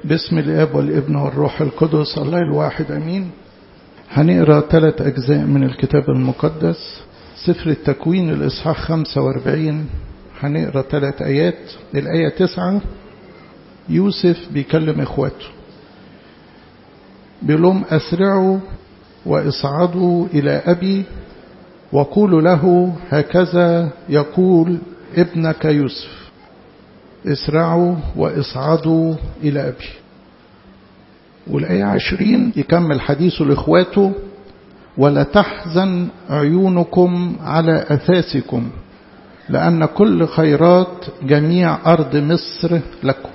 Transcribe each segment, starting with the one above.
باسم الاب والابن والروح القدس الله الواحد امين هنقرا ثلاث اجزاء من الكتاب المقدس سفر التكوين الاصحاح 45 هنقرا ثلاث ايات الايه 9 يوسف بيكلم اخواته بيقول لهم اسرعوا واصعدوا الى ابي وقولوا له هكذا يقول ابنك يوسف اسرعوا واصعدوا إلى أبي والآية عشرين يكمل حديثه لإخواته ولا تحزن عيونكم على أثاثكم لأن كل خيرات جميع أرض مصر لكم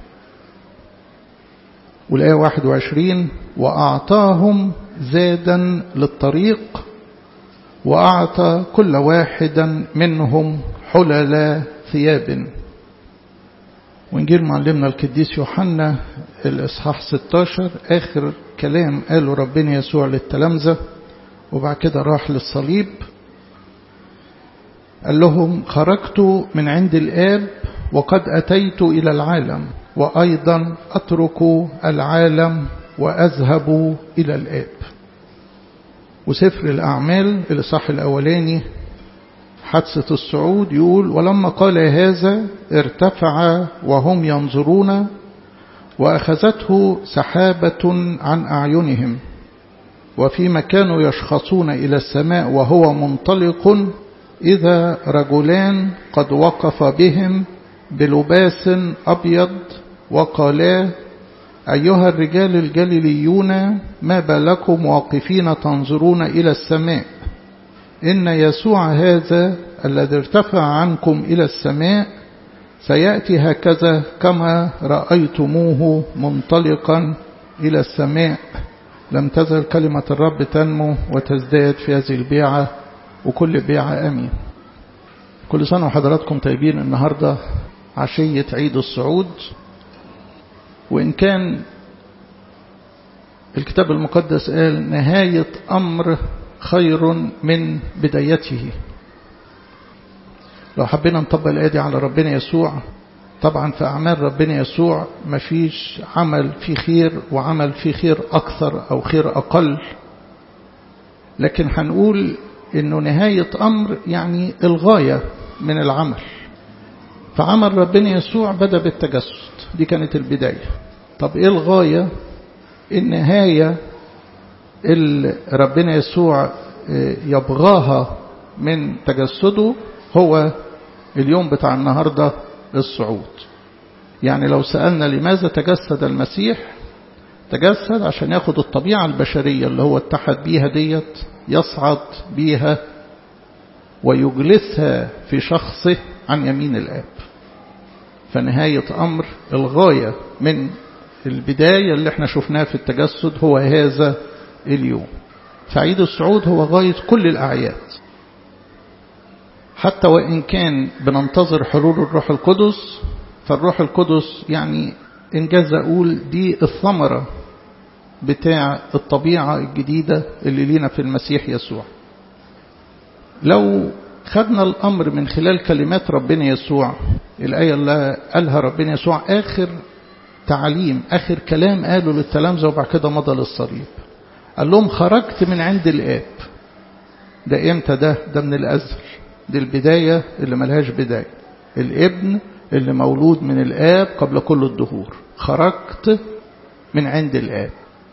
والآية واحد وعشرين وأعطاهم زادا للطريق وأعطى كل واحدا منهم حلل ثياب وإنجيل معلمنا القديس يوحنا الإصحاح 16 آخر كلام قاله ربنا يسوع للتلامذة وبعد كده راح للصليب قال لهم خرجت من عند الآب وقد أتيت إلى العالم وأيضا أترك العالم وأذهب إلى الآب وسفر الأعمال الإصحاح الأولاني حادثة الصعود يقول ولما قال هذا ارتفع وهم ينظرون وأخذته سحابة عن أعينهم وفيما كانوا يشخصون إلى السماء وهو منطلق إذا رجلان قد وقف بهم بلباس أبيض وقالا أيها الرجال الجليليون ما بالكم واقفين تنظرون إلى السماء إن يسوع هذا الذي ارتفع عنكم إلى السماء سيأتي هكذا كما رأيتموه منطلقا إلى السماء لم تزل كلمة الرب تنمو وتزداد في هذه البيعة وكل بيعة أمين كل سنة وحضراتكم طيبين النهاردة عشية عيد الصعود وإن كان الكتاب المقدس قال نهاية أمر خير من بدايته لو حبينا نطبق الآية دي على ربنا يسوع طبعا في أعمال ربنا يسوع مفيش عمل فيه خير وعمل فيه خير أكثر أو خير أقل لكن هنقول إنه نهاية أمر يعني الغاية من العمل فعمل ربنا يسوع بدأ بالتجسد دي كانت البداية طب إيه الغاية النهاية اللي ربنا يسوع يبغاها من تجسده هو اليوم بتاع النهاردة الصعود يعني لو سألنا لماذا تجسد المسيح تجسد عشان ياخد الطبيعة البشرية اللي هو اتحد بيها ديت يصعد بيها ويجلسها في شخصه عن يمين الآب فنهاية أمر الغاية من البداية اللي احنا شفناها في التجسد هو هذا اليوم فعيد الصعود هو غاية كل الأعياد حتى وإن كان بننتظر حلول الروح القدس فالروح القدس يعني إنجاز أقول دي الثمرة بتاع الطبيعة الجديدة اللي لينا في المسيح يسوع لو خدنا الأمر من خلال كلمات ربنا يسوع الآية اللي قالها ربنا يسوع آخر تعليم آخر كلام قاله للتلامذة وبعد كده مضى للصليب قال لهم خرجت من عند الآب ده امتى ده ده من الأزل دي البداية اللي ملهاش بداية الابن اللي مولود من الآب قبل كل الدهور خرجت من عند الآب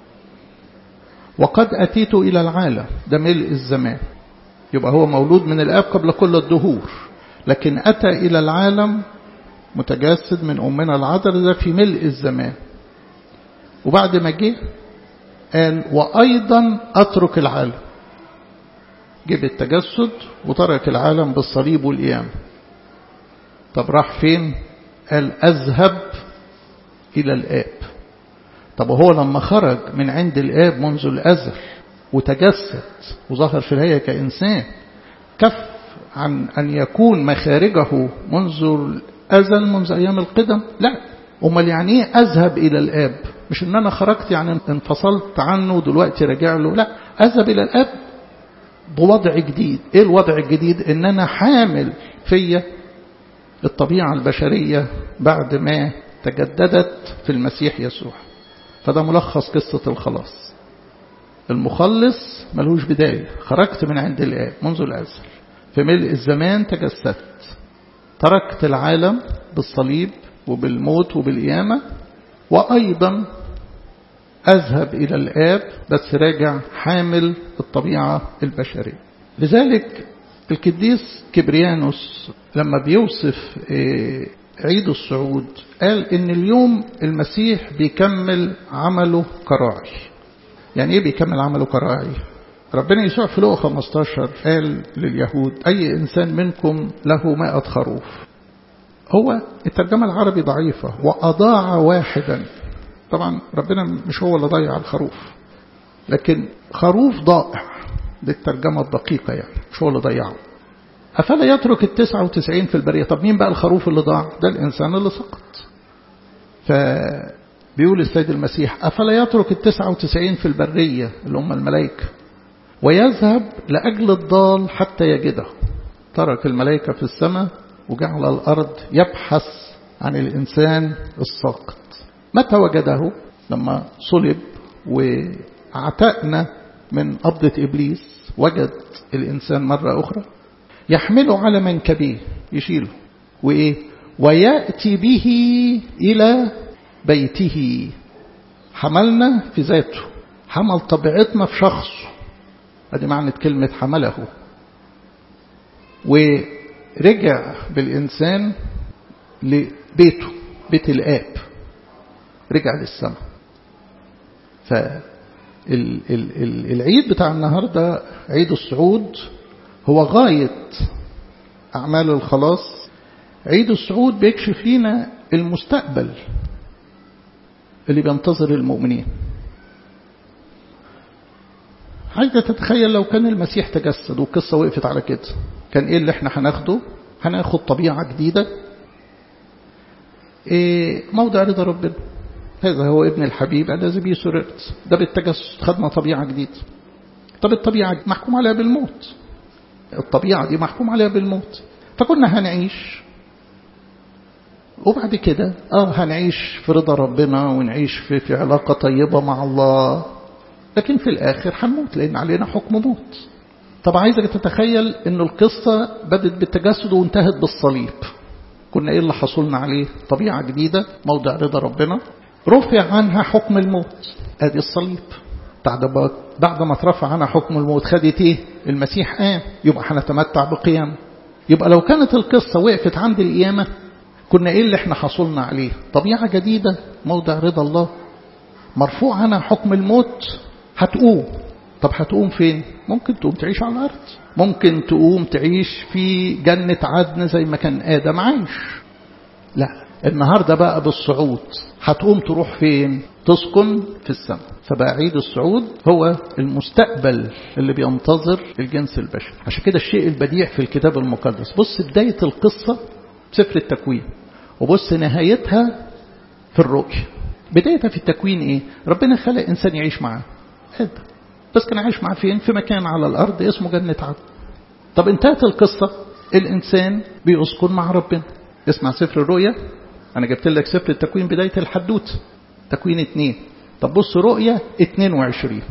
وقد أتيت إلى العالم ده ملء الزمان يبقى هو مولود من الآب قبل كل الدهور لكن أتى إلى العالم متجسد من أمنا العذراء ده في ملء الزمان وبعد ما جه قال وأيضا أترك العالم جيب التجسد وترك العالم بالصليب والقيام طب راح فين قال أذهب إلى الآب طب هو لما خرج من عند الآب منذ الأزل وتجسد وظهر في الهيئة كإنسان كف عن أن يكون مخارجه منذ الأزل منذ أيام القدم لا أمال يعني إيه أذهب إلى الآب مش إن أنا خرجت يعني انفصلت عنه ودلوقتي راجع له لا أذهب إلى الآب بوضع جديد إيه الوضع الجديد إن أنا حامل فيا الطبيعة البشرية بعد ما تجددت في المسيح يسوع فده ملخص قصة الخلاص المخلص ملوش بداية خرجت من عند الآب منذ الأزل في ملء الزمان تجسدت تركت العالم بالصليب وبالموت وبالقيامة وأيضا أذهب إلى الآب بس راجع حامل الطبيعة البشرية لذلك القديس كبريانوس لما بيوصف عيد الصعود قال إن اليوم المسيح بيكمل عمله كراعي يعني إيه بيكمل عمله كراعي ربنا يسوع في لقا 15 قال لليهود أي إنسان منكم له مائة خروف هو الترجمة العربي ضعيفة وأضاع واحدا طبعا ربنا مش هو اللي ضيع الخروف لكن خروف ضائع دي الترجمة الدقيقة يعني مش هو اللي ضيعه أفلا يترك التسعة وتسعين في البرية طب مين بقى الخروف اللي ضاع ده الإنسان اللي سقط فبيقول السيد المسيح أفلا يترك التسعة وتسعين في البرية اللي هم الملائكة ويذهب لأجل الضال حتى يجده ترك الملائكة في السماء وجعل الأرض يبحث عن الإنسان الساقط متى وجده لما صلب واعتقنا من قبضة إبليس وجد الإنسان مرة أخرى يحمله على منكبيه يشيله وإيه ويأتي به إلى بيته حملنا في ذاته حمل طبيعتنا في شخصه ادي معنى كلمة حمله ورجع بالإنسان لبيته بيت الآب رجع للسماء فالعيد بتاع النهاردة عيد الصعود هو غاية أعمال الخلاص عيد الصعود بيكشف لنا المستقبل اللي بينتظر المؤمنين حاجة تتخيل لو كان المسيح تجسد والقصة وقفت على كده كان ايه اللي احنا هناخده هناخد طبيعة جديدة إيه موضع رضا ربنا هذا هو ابن الحبيب الذي به سررت ده بالتجسد خدنا طبيعة جديدة طب الطبيعة محكوم عليها بالموت الطبيعة دي محكوم عليها بالموت فكنا هنعيش وبعد كده اه هنعيش في رضا ربنا ونعيش في, في علاقة طيبة مع الله لكن في الآخر هنموت لأن علينا حكم موت طب عايزك تتخيل أن القصة بدت بالتجسد وانتهت بالصليب كنا إيه اللي حصلنا عليه طبيعة جديدة موضع رضا ربنا رفع عنها حكم الموت ادي الصليب بعد بعد ما اترفع عنها حكم الموت خدت ايه المسيح قام يبقى هنتمتع بقيام يبقى لو كانت القصة وقفت عند القيامة كنا ايه اللي احنا حصلنا عليه طبيعة جديدة موضع رضا الله مرفوع عنها حكم الموت هتقوم طب هتقوم فين ممكن تقوم تعيش على الأرض ممكن تقوم تعيش في جنة عدن زي ما كان آدم عايش لا النهاردة بقى بالصعود هتقوم تروح فين تسكن في السماء فبقى عيد الصعود هو المستقبل اللي بينتظر الجنس البشري عشان كده الشيء البديع في الكتاب المقدس بص بداية القصة سفر التكوين وبص نهايتها في الرؤية بدايتها في التكوين ايه ربنا خلق انسان يعيش معاه هذا بس كان عايش معاه فين في مكان على الارض اسمه جنة عدن طب انتهت القصة الانسان بيسكن مع ربنا اسمع سفر الرؤيا انا جبت لك سفر التكوين بداية الحدوت تكوين اتنين طب بص رؤيا 22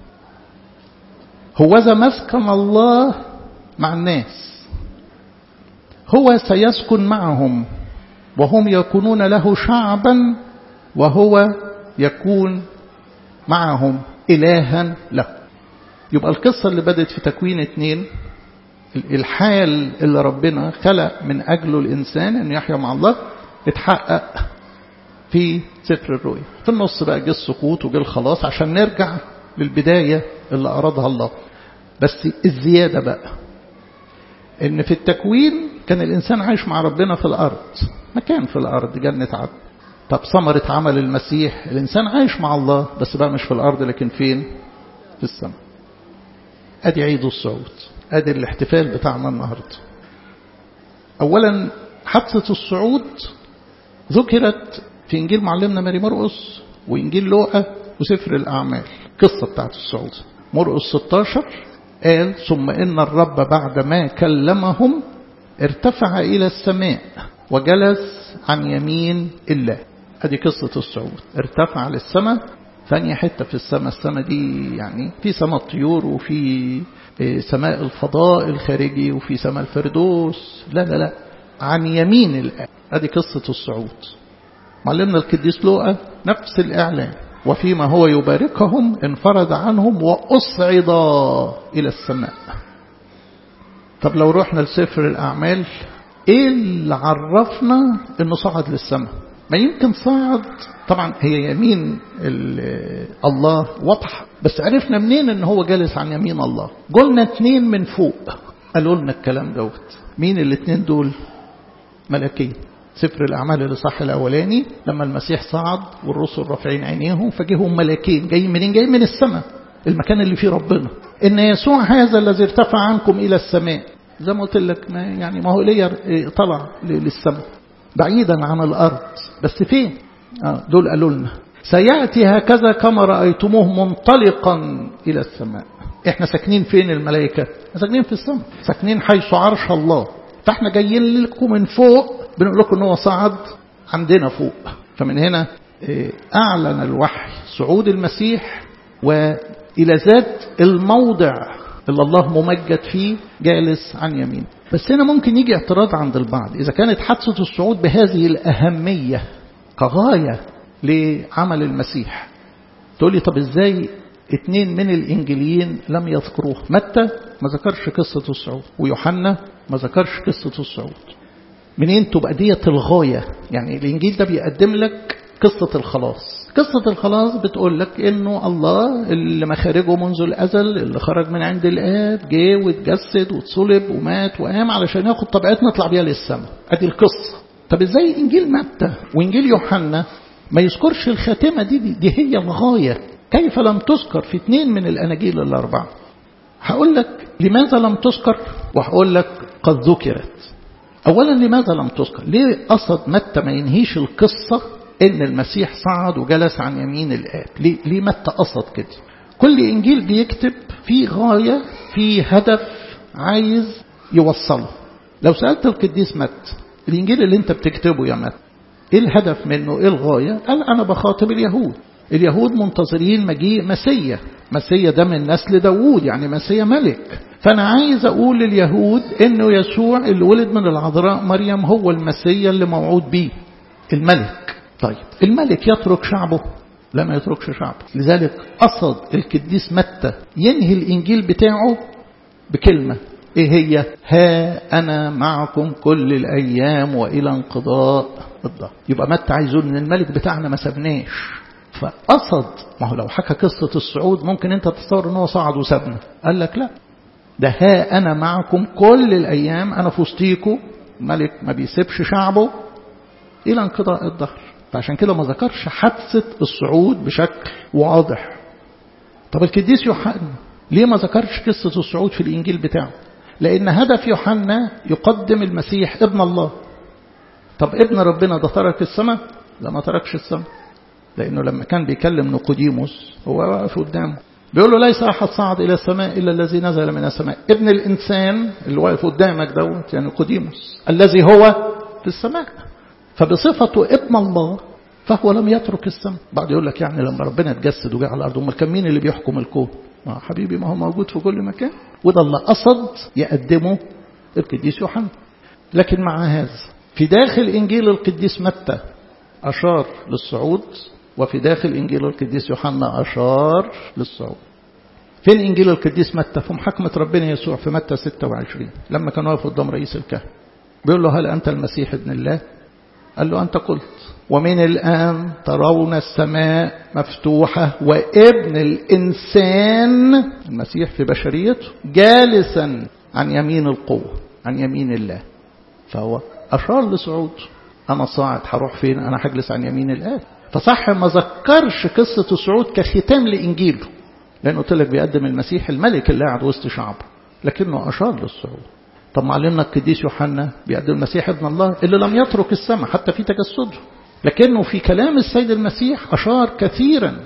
هو ذا مسكن الله مع الناس هو سيسكن معهم وهم يكونون له شعبا وهو يكون معهم إلها له يبقى القصة اللي بدت في تكوين اتنين الحال اللي ربنا خلق من أجله الإنسان أن يحيا مع الله اتحقق في سفر الرؤيا في النص بقى جه السقوط وجه الخلاص عشان نرجع للبداية اللي أرادها الله بس الزيادة بقى ان في التكوين كان الإنسان عايش مع ربنا في الأرض مكان في الأرض جنة عدن طب ثمرة عمل المسيح الإنسان عايش مع الله بس بقى مش في الأرض لكن فين في السماء أدي عيد الصعود أدي الاحتفال بتاعنا النهاردة أولا حادثة الصعود ذكرت في إنجيل معلمنا ماري مرقس وإنجيل لوقا وسفر الأعمال قصة بتاعت الصعود مرقس 16 قال ثم إن الرب بعد ما كلمهم ارتفع إلى السماء وجلس عن يمين الله ادي قصة الصعود ارتفع للسماء ثانية حتة في السماء السماء دي يعني في سماء الطيور وفي سماء الفضاء الخارجي وفي سماء الفردوس لا لا لا عن يمين الآب ادي قصة الصعود معلمنا القديس لوقا نفس الإعلان وفيما هو يباركهم انفرد عنهم وأصعد إلى السماء طب لو رحنا لسفر الأعمال إيه اللي عرفنا إنه صعد للسماء ما يمكن صعد طبعا هي يمين الله واضحة بس عرفنا منين إن هو جالس عن يمين الله قلنا اتنين من فوق قالوا لنا الكلام دوت مين الاتنين دول ملكين سفر الأعمال الإصحاح الأولاني لما المسيح صعد والرسل رافعين عينيهم فجيهم ملاكين جايين منين جايين من السماء المكان اللي فيه ربنا إن يسوع هذا الذي ارتفع عنكم إلى السماء زي ما قلت لك ما يعني ما هو ليا طلع للسماء بعيدا عن الأرض بس فين آه دول قالوا لنا سيأتي هكذا كما رأيتموه منطلقا إلى السماء احنا ساكنين فين الملائكة ساكنين في السماء ساكنين حيث عرش الله فاحنا جايين لكم من فوق بنقول لكم ان هو صعد عندنا فوق فمن هنا اعلن الوحي صعود المسيح والى ذات الموضع اللي الله ممجد فيه جالس عن يمين بس هنا ممكن يجي اعتراض عند البعض اذا كانت حادثه الصعود بهذه الاهميه كغايه لعمل المسيح تقول لي طب ازاي اتنين من الانجيليين لم يذكروه متى ما ذكرش قصه الصعود ويوحنا ما ذكرش قصه الصعود منين تبقى ديت الغاية يعني الإنجيل ده بيقدم لك قصة الخلاص قصة الخلاص بتقول لك إنه الله اللي مخارجه منذ الأزل اللي خرج من عند الآب جه واتجسد واتصلب ومات وقام علشان ياخد طبيعتنا نطلع بيها للسماء أدي القصة طب إزاي إنجيل متى وإنجيل يوحنا ما يذكرش الخاتمة دي, دي دي هي الغاية كيف لم تذكر في اثنين من الأناجيل الأربعة هقول لك لماذا لم تذكر وهقول لك قد ذكرت أولا لماذا لم تذكر ليه قصد متى ما ينهيش القصة إن المسيح صعد وجلس عن يمين الآب ليه, ليه متى قصد كده كل إنجيل بيكتب في غاية في هدف عايز يوصله لو سألت القديس متى الإنجيل اللي أنت بتكتبه يا متى إيه الهدف منه إيه الغاية قال أنا بخاطب اليهود اليهود منتظرين مجيء مسيا مسيا ده من نسل داوود يعني مسيا ملك فأنا عايز أقول لليهود إنه يسوع اللي ولد من العذراء مريم هو المسيا اللي موعود بيه الملك طيب الملك يترك شعبه لا ما يتركش شعبه لذلك قصد القديس متى ينهي الإنجيل بتاعه بكلمة إيه هي ها أنا معكم كل الأيام وإلى انقضاء الظهر يبقى متى عايز يقول إن الملك بتاعنا ما سابناش فقصد ما هو لو حكى قصة الصعود ممكن أنت تتصور إن هو صعد وسابنا قال لك لا ده ها أنا معكم كل الأيام أنا في وسطيكم الملك ما بيسيبش شعبه إلى انقضاء الظهر فعشان كده ما ذكرش حادثة الصعود بشكل واضح طب القديس يوحنا ليه ما ذكرش قصة الصعود في الإنجيل بتاعه لأن هدف يوحنا يقدم المسيح ابن الله طب ابن ربنا ده ترك السماء لا ما تركش السماء لأنه لما كان بيكلم نيقوديموس هو واقف قدامه بيقول له ليس أحد صعد إلى السماء إلا الذي نزل من السماء ابن الإنسان اللي واقف قدامك دوت يعني نيقوديموس الذي هو في السماء فبصفته ابن الله فهو لم يترك السماء بعد يقول لك يعني لما ربنا اتجسد وجاء على الأرض امال كان مين اللي بيحكم الكون ما حبيبي ما هو موجود في كل مكان وده اللي قصد يقدمه القديس يوحنا لكن مع هذا في داخل إنجيل القديس متى أشار للصعود وفي داخل إنجيل القديس يوحنا أشار للصعود فين إنجيل القديس متى في محاكمة ربنا يسوع في متى 26 لما كان واقف قدام رئيس الكهنة بيقول له هل أنت المسيح ابن الله قال له أنت قلت ومن الآن ترون السماء مفتوحة وابن الإنسان المسيح في بشريته جالسا عن يمين القوة عن يمين الله فهو أشار لصعود أنا صاعد هروح فين أنا هجلس عن يمين الآب فصح ما ذكرش قصة الصعود كختام لإنجيله لأنه قلت لك بيقدم المسيح الملك اللي قاعد وسط شعبه لكنه أشار للصعود طب معلمنا القديس يوحنا بيقدم المسيح ابن الله اللي لم يترك السماء حتى في تجسده لكنه في كلام السيد المسيح أشار كثيرا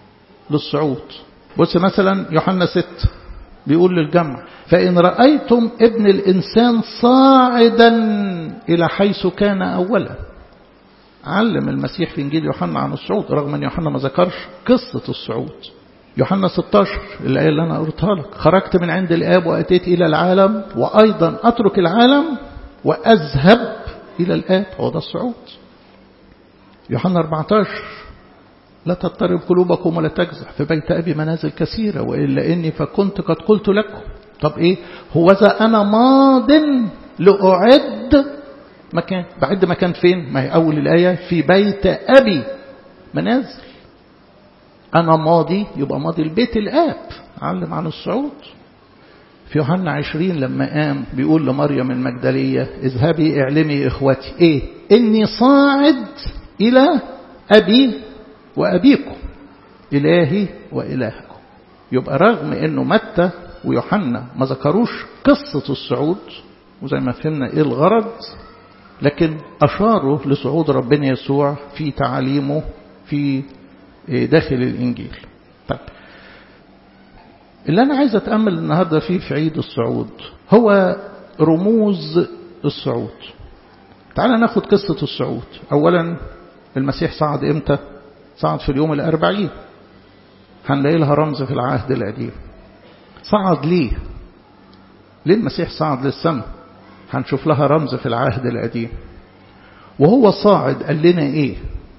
للصعود بص مثلا يوحنا 6 بيقول للجمع فإن رأيتم ابن الإنسان صاعدا إلى حيث كان أولا علم المسيح في إنجيل يوحنا عن الصعود رغم أن يوحنا ما ذكرش قصة الصعود يوحنا 16 الآية اللي أنا قلتها لك خرجت من عند الآب وأتيت إلى العالم وأيضا أترك العالم وأذهب إلى الآب هو ده الصعود يوحنا 14 لا تضطرب قلوبكم ولا تجزع في بيت أبي منازل كثيرة وإلا إني فكنت قد قلت لكم طب إيه هو ذا أنا ماض لأعد مكان بعد مكان فين ما هي أول الآية في بيت أبي منازل أنا ماضي يبقى ماضي البيت الآب علم عن الصعود في يوحنا عشرين لما قام بيقول لمريم المجدلية اذهبي اعلمي إخوتي إيه إني صاعد إلى أبي وأبيكم إلهي وإلهكم يبقى رغم أنه متى ويوحنا ما ذكروش قصة الصعود وزي ما فهمنا إيه الغرض لكن أشاروا لصعود ربنا يسوع في تعاليمه في داخل الإنجيل طيب اللي أنا عايز أتأمل النهاردة فيه في عيد الصعود هو رموز الصعود تعال ناخد قصة الصعود أولا المسيح صعد إمتى صعد في اليوم الأربعين هنلاقي لها رمز في العهد القديم صعد ليه ليه المسيح صعد للسماء هنشوف لها رمز في العهد القديم وهو صاعد قال لنا ايه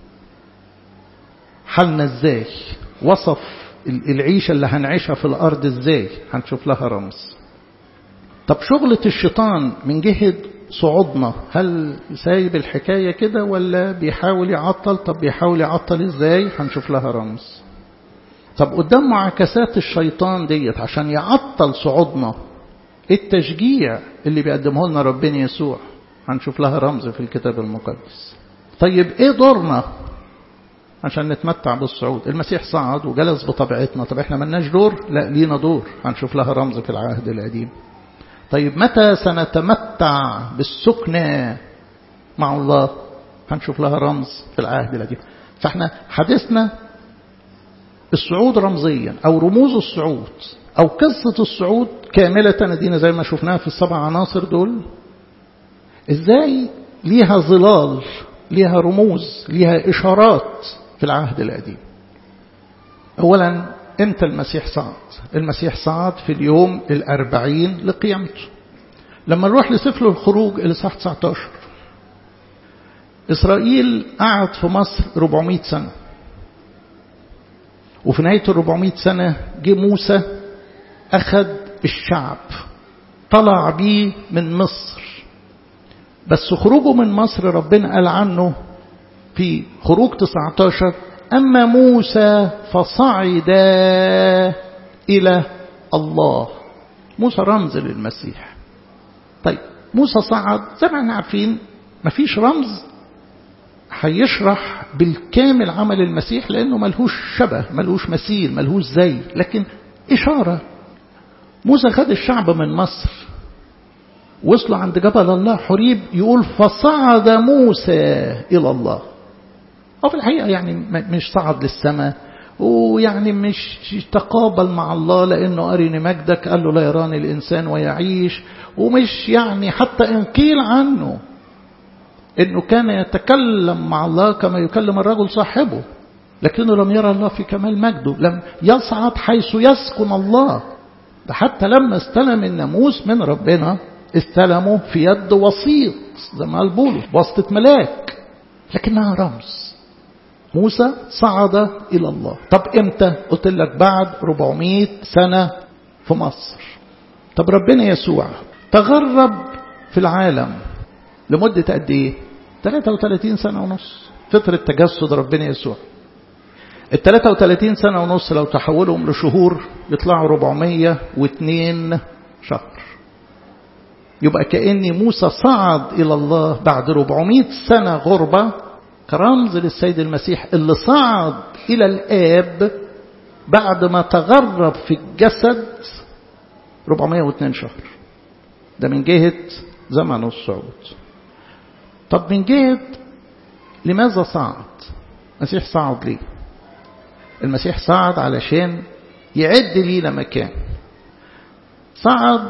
حالنا ازاي وصف العيشة اللي هنعيشها في الأرض ازاي هنشوف لها رمز طب شغلة الشيطان من جهة صعودنا هل سايب الحكاية كده ولا بيحاول يعطل طب بيحاول يعطل ازاي هنشوف لها رمز طب قدام معاكسات الشيطان ديت عشان يعطل صعودنا التشجيع اللي بيقدمه لنا ربنا يسوع هنشوف لها رمز في الكتاب المقدس طيب ايه دورنا عشان نتمتع بالصعود المسيح صعد وجلس بطبيعتنا طب احنا ملناش دور لا لينا دور هنشوف لها رمز في العهد القديم طيب متى سنتمتع بالسكنة مع الله هنشوف لها رمز في العهد القديم فاحنا حديثنا الصعود رمزيا او رموز الصعود او قصة الصعود كاملة ادينا زي ما شفناها في السبع عناصر دول ازاي ليها ظلال ليها رموز ليها اشارات في العهد القديم اولا امتى المسيح صعد المسيح صعد في اليوم الأربعين لقيامته لما نروح لسفر الخروج الإصحاح 19 إسرائيل قعد في مصر 400 سنة وفي نهاية ال 400 سنة جه موسى أخذ الشعب طلع بيه من مصر بس خروجه من مصر ربنا قال عنه في خروج 19 أما موسى فصعد إلى الله موسى رمز للمسيح طيب موسى صعد زي ما احنا عارفين مفيش رمز هيشرح بالكامل عمل المسيح لأنه ملهوش شبه ملهوش مثيل ملهوش زي لكن إشارة موسى خد الشعب من مصر وصلوا عند جبل الله حريب يقول فصعد موسى إلى الله أو في الحقيقة يعني مش صعد للسماء ويعني مش تقابل مع الله لأنه أرني مجدك قال له لا يراني الإنسان ويعيش ومش يعني حتى إن قيل عنه إنه كان يتكلم مع الله كما يكلم الرجل صاحبه لكنه لم يرى الله في كمال مجده لم يصعد حيث يسكن الله ده حتى لما استلم الناموس من ربنا استلمه في يد وسيط زي ما قال بولس واسطة ملاك لكنها رمز موسى صعد إلى الله طب إمتى قلت لك بعد 400 سنة في مصر طب ربنا يسوع تغرب في العالم لمدة قد إيه 33 سنة ونص فترة تجسد ربنا يسوع ال 33 سنة ونص لو تحولهم لشهور يطلعوا 402 شهر يبقى كأن موسى صعد إلى الله بعد 400 سنة غربة كرمز للسيد المسيح اللي صعد إلى الآب بعد ما تغرب في الجسد 402 شهر ده من جهة زمن الصعود طب من جهة لماذا صعد المسيح صعد ليه المسيح صعد علشان يعد لينا مكان صعد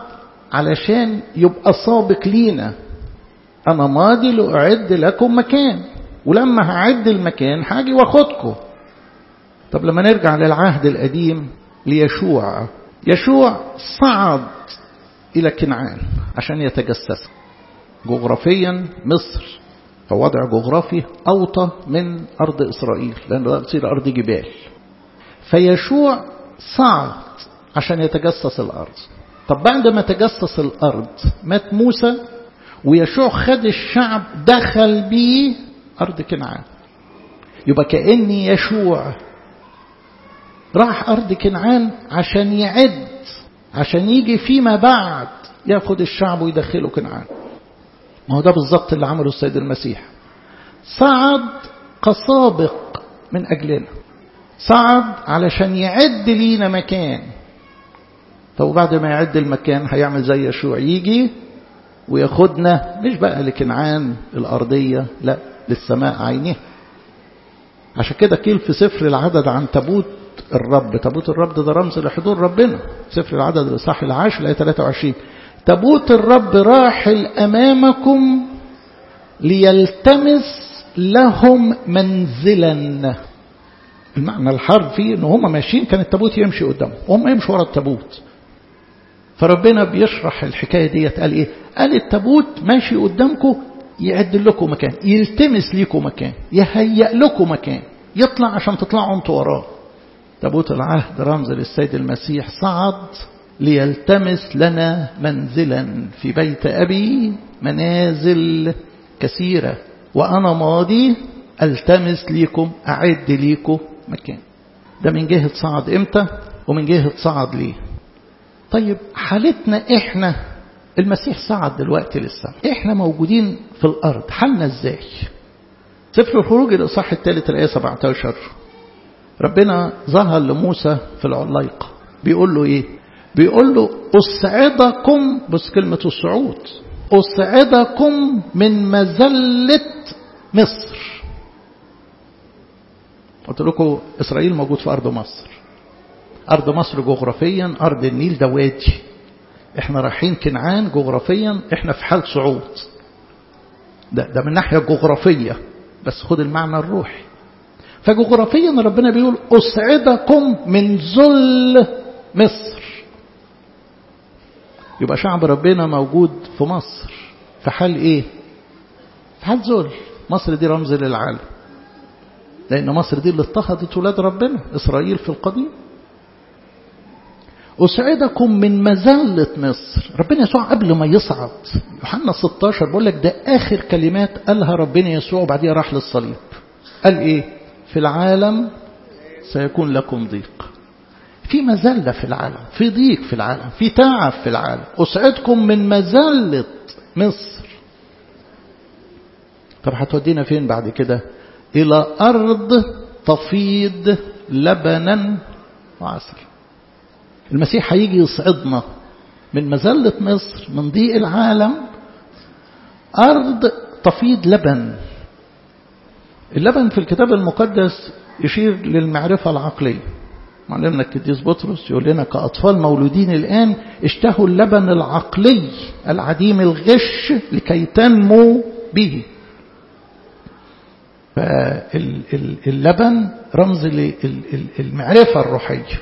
علشان يبقى سابق لينا أنا ماضي لأعد لكم مكان ولما هعد المكان هاجي واخدكم طب لما نرجع للعهد القديم ليشوع يشوع صعد إلى كنعان عشان يتجسس جغرافيا مصر فوضع جغرافي أوطى من أرض إسرائيل لأن ده تصير أرض جبال فيشوع صعد عشان يتجسس الأرض طب بعد ما تجسس الأرض مات موسى ويشوع خد الشعب دخل بيه أرض كنعان يبقى كأن يشوع راح أرض كنعان عشان يعد عشان يجي فيما بعد ياخد الشعب ويدخله كنعان ما هو ده بالظبط اللي عمله السيد المسيح صعد كسابق من أجلنا صعد علشان يعد لينا مكان طب بعد ما يعد المكان هيعمل زي يشوع يجي وياخدنا مش بقى لكنعان الأرضية لا للسماء عينها عشان كده قيل في سفر العدد عن تابوت الرب تابوت الرب ده رمز لحضور ربنا سفر العدد الإصحاح العاشر الآية 23 تابوت الرب راحل أمامكم ليلتمس لهم منزلا المعنى الحرفي ان هم ماشيين كان التابوت يمشي قدامهم وهم يمشوا ورا التابوت فربنا بيشرح الحكايه ديت قال ايه قال التابوت ماشي قدامكم يعد لكم مكان يلتمس لكم مكان يهيئ لكم مكان يطلع عشان تطلعوا انتوا وراه تابوت العهد رمز للسيد المسيح صعد ليلتمس لنا منزلا في بيت أبي منازل كثيرة وأنا ماضي التمس ليكم أعد ليكم مكان ده من جهة صعد إمتى ومن جهة صعد ليه طيب حالتنا إحنا المسيح صعد دلوقتي للسماء إحنا موجودين في الأرض حالنا إزاي سفر الخروج الإصحاح الثالث الآية 17 ربنا ظهر لموسى في العلايقة بيقول له إيه بيقول له أسعدكم بس كلمة الصعود أسعدكم من مزلة مصر قلت لكم إسرائيل موجود في أرض مصر أرض مصر جغرافيا أرض النيل ده وادي احنا رايحين كنعان جغرافيا احنا في حال صعود ده, ده من ناحية جغرافية بس خد المعنى الروحي فجغرافيا ربنا بيقول أسعدكم من ذل مصر يبقى شعب ربنا موجود في مصر في حال ايه في حال ذل مصر دي رمز للعالم لأن مصر دي اللي اضطهدت ولاد ربنا إسرائيل في القديم أسعدكم من مزلة مصر ربنا يسوع قبل ما يصعد يوحنا 16 بقول لك ده آخر كلمات قالها ربنا يسوع وبعديها راح للصليب قال إيه في العالم سيكون لكم ضيق في مزلة في العالم في ضيق في العالم في تعب في العالم أسعدكم من مزلة مصر طب هتودينا فين بعد كده إلى أرض تفيض لبنا وعسل المسيح هيجي يصعدنا من مزلة مصر من ضيق العالم أرض تفيض لبن اللبن في الكتاب المقدس يشير للمعرفة العقلية معلمنا القديس بطرس يقول لنا كأطفال مولودين الآن اشتهوا اللبن العقلي العديم الغش لكي تنمو به فاللبن رمز للمعرفة الروحية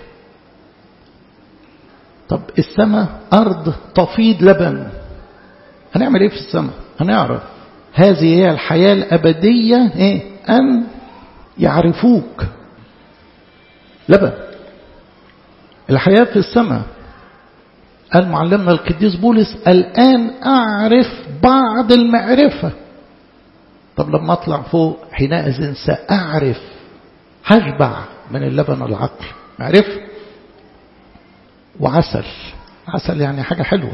طب السماء أرض تفيض لبن هنعمل إيه في السماء هنعرف هذه هي الحياة الأبدية إيه؟ أن يعرفوك لبن الحياة في السماء قال معلمنا القديس بولس الآن أعرف بعض المعرفة طب لما أطلع فوق حينئذ سأعرف هشبع من اللبن العقل معرفة وعسل عسل يعني حاجة حلوة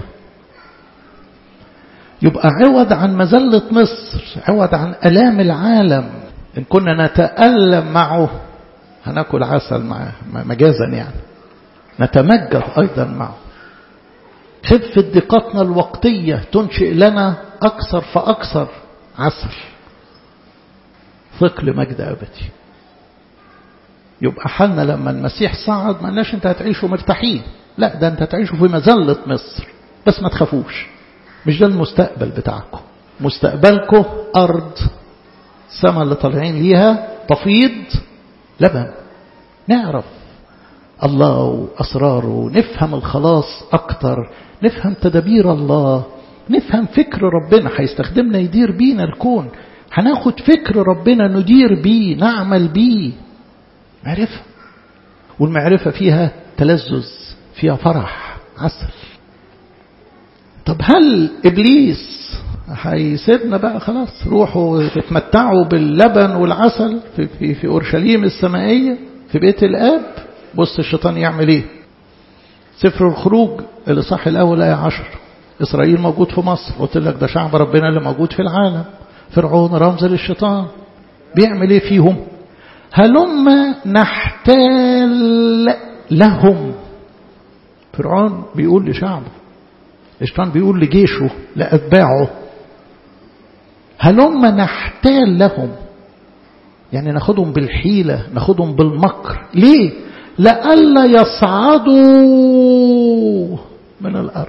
يبقى عوض عن مزلة مصر عوض عن ألام العالم إن كنا نتألم معه هناكل عسل معه مجازا يعني نتمجد أيضا معه خفة دقتنا الوقتية تنشئ لنا أكثر فأكثر عسل ثقل مجد أبدي يبقى حالنا لما المسيح صعد ما قالناش انت هتعيشوا مرتاحين لا ده انت هتعيشوا في مزلة مصر بس ما تخافوش مش ده المستقبل بتاعكم مستقبلكم أرض السماء اللي طالعين ليها تفيض لبن نعرف الله وأسراره نفهم الخلاص أكتر نفهم تدابير الله نفهم فكر ربنا هيستخدمنا يدير بينا الكون هناخد فكر ربنا ندير بيه نعمل بيه معرفة والمعرفة فيها تلذذ فيها فرح عسل طب هل إبليس هيسيبنا بقى خلاص روحوا تتمتعوا باللبن والعسل في, في, في أورشليم السمائية في بيت الآب بص الشيطان يعمل ايه سفر الخروج اللي صح الأول آية عشر إسرائيل موجود في مصر قلت لك ده شعب ربنا اللي موجود في العالم فرعون رمز للشيطان بيعمل ايه فيهم هلم نحتال لهم فرعون بيقول لشعبه الشيطان بيقول لجيشه لأتباعه هلم نحتال لهم يعني ناخدهم بالحيلة ناخدهم بالمكر ليه لئلا يصعدوا من الأرض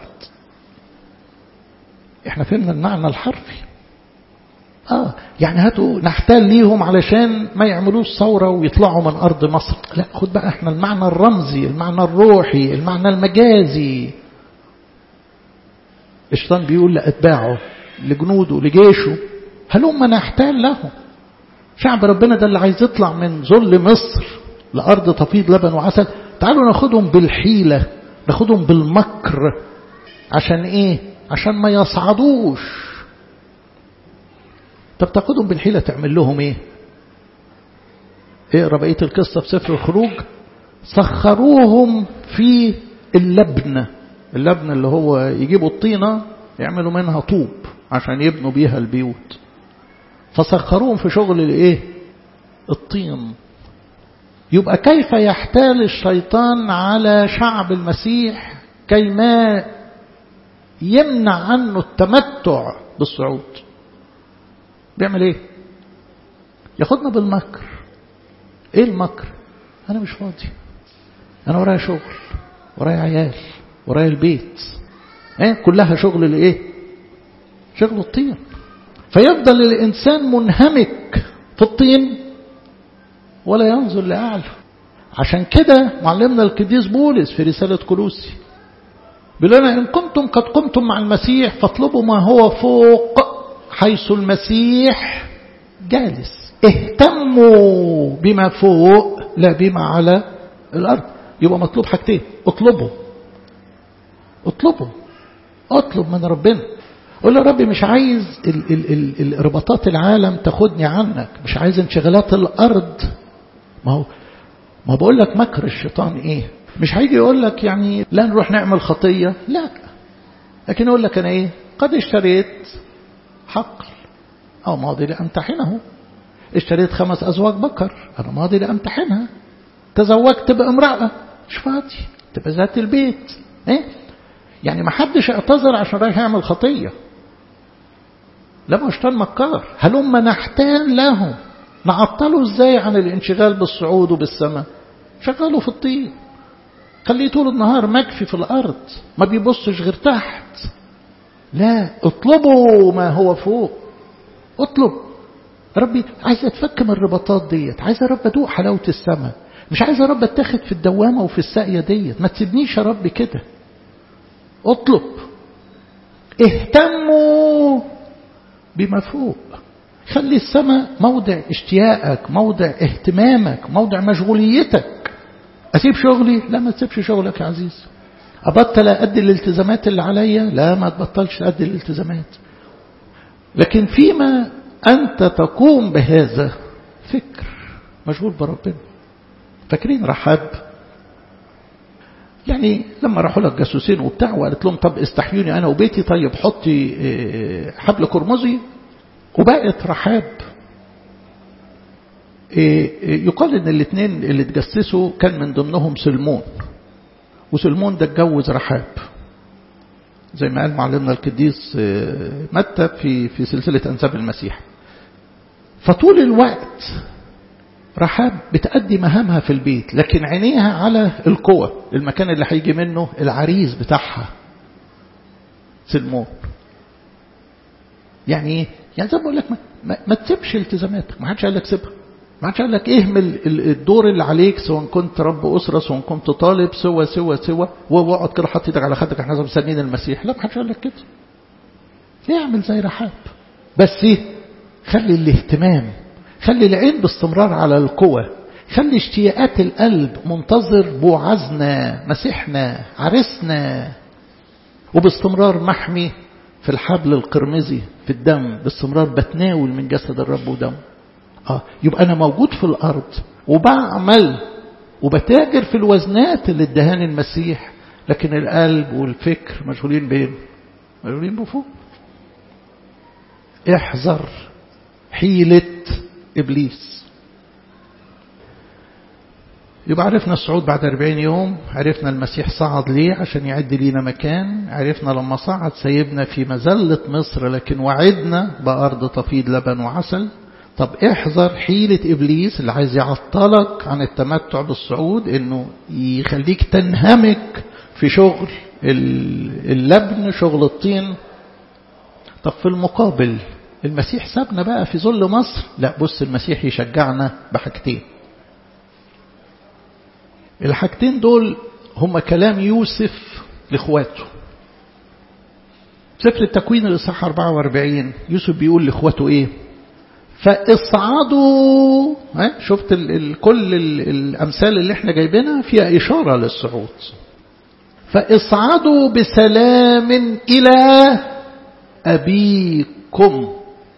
احنا فهمنا المعنى الحرفي اه يعني هاتوا نحتال ليهم علشان ما يعملوش ثورة ويطلعوا من أرض مصر لا خد بقى احنا المعنى الرمزي المعنى الروحي المعنى المجازي الشيطان بيقول لأتباعه لجنوده لجيشه هلم نحتال لهم شعب ربنا ده اللي عايز يطلع من ذل مصر لأرض تفيض لبن وعسل تعالوا ناخدهم بالحيلة ناخدهم بالمكر عشان ايه عشان ما يصعدوش طب تاخدهم بالحيلة تعمل لهم ايه اقرا بقيه القصة في سفر الخروج سخروهم في اللبن اللبن اللي هو يجيبوا الطينة يعملوا منها طوب عشان يبنوا بيها البيوت فسخروهم في شغل الايه الطين يبقى كيف يحتال الشيطان على شعب المسيح كيما يمنع عنه التمتع بالصعود بيعمل ايه ياخدنا بالمكر ايه المكر انا مش فاضي انا ورايا شغل ورايا عيال ورايا البيت ايه كلها شغل لايه شغل الطين فيفضل الانسان منهمك في الطين ولا ينظر لاعلى عشان كده معلمنا القديس بولس في رساله كولوسي بيقول لنا ان كنتم قد قمتم مع المسيح فاطلبوا ما هو فوق حيث المسيح جالس اهتموا بما فوق لا بما على الارض يبقى مطلوب حاجتين اطلبوا اطلبوا اطلب من ربنا قول له ربي مش عايز ال ال ال الارباطات العالم تاخدني عنك مش عايز انشغالات الارض ما هو ما بقول لك مكر الشيطان ايه مش هيجي يقول لك يعني لا نروح نعمل خطية لا لكن يقول لك انا ايه قد اشتريت حقل او ماضي لامتحنه اشتريت خمس ازواج بكر انا ماضي لامتحنها تزوجت بامرأة مش فاضي تبقى ذات البيت ايه يعني ما حدش اعتذر عشان رايح يعمل خطية لما اشتان مكار هلما نحتال له نعطله ازاي عن الانشغال بالصعود وبالسماء شغله في الطين خليه طول النهار مكفي في الارض ما بيبصش غير تحت لا اطلبوا ما هو فوق اطلب ربي عايز اتفك من الرباطات ديت عايز يا رب ادوق حلاوه السماء مش عايز يا رب اتاخد في الدوامه وفي الساقيه ديت ما تسيبنيش يا رب كده اطلب اهتموا بما فوق خلي السماء موضع اشتياقك موضع اهتمامك موضع مشغوليتك اسيب شغلي لا ما تسيبش شغلك يا عزيز ابطل ادي الالتزامات اللي عليا لا ما تبطلش ادي الالتزامات لكن فيما انت تقوم بهذا فكر مشغول بربنا فاكرين رحاب يعني لما راحوا لك جاسوسين وبتاع وقالت لهم طب استحيوني انا وبيتي طيب حطي حبل قرمزي وبقت رحاب يقال ان الاثنين اللي اتجسسوا كان من ضمنهم سلمون وسلمون ده اتجوز رحاب زي ما قال معلمنا القديس متى في في سلسله انساب المسيح فطول الوقت رحاب بتأدي مهامها في البيت لكن عينيها على القوة المكان اللي هيجي منه العريس بتاعها سلمون يعني ايه؟ يعني زي ما بقول لك ما, ما تسيبش التزاماتك ما حدش قال لك سيبها ما حدش قال لك اهمل الدور اللي عليك سواء كنت رب أسرة سواء كنت طالب سوى سوى سوى واقعد كده حط ايدك على خدك احنا مستنيين المسيح لا ما حدش قال لك كده اعمل زي رحاب بس ايه خلي الاهتمام خلي العين باستمرار على القوة خلي اشتياقات القلب منتظر بوعزنا مسيحنا عرسنا وباستمرار محمي في الحبل القرمزي في الدم باستمرار بتناول من جسد الرب ودمه آه يبقى أنا موجود في الأرض وبعمل وبتاجر في الوزنات اللي ادهاني المسيح لكن القلب والفكر مشغولين بين مشغولين بفوق احذر حيلة إبليس يبقى عرفنا الصعود بعد 40 يوم عرفنا المسيح صعد ليه عشان يعد لينا مكان عرفنا لما صعد سيبنا في مزلة مصر لكن وعدنا بأرض تفيض لبن وعسل طب احذر حيلة إبليس اللي عايز يعطلك عن التمتع بالصعود انه يخليك تنهمك في شغل اللبن شغل الطين طب في المقابل المسيح سابنا بقى في ظل مصر لا بص المسيح يشجعنا بحاجتين الحاجتين دول هما كلام يوسف لاخواته سفر التكوين الإصحاح 44 يوسف بيقول لاخواته ايه فاصعدوا ها شفت ال ال كل ال الامثال اللي احنا جايبينها فيها اشاره للصعود فاصعدوا بسلام الى ابيكم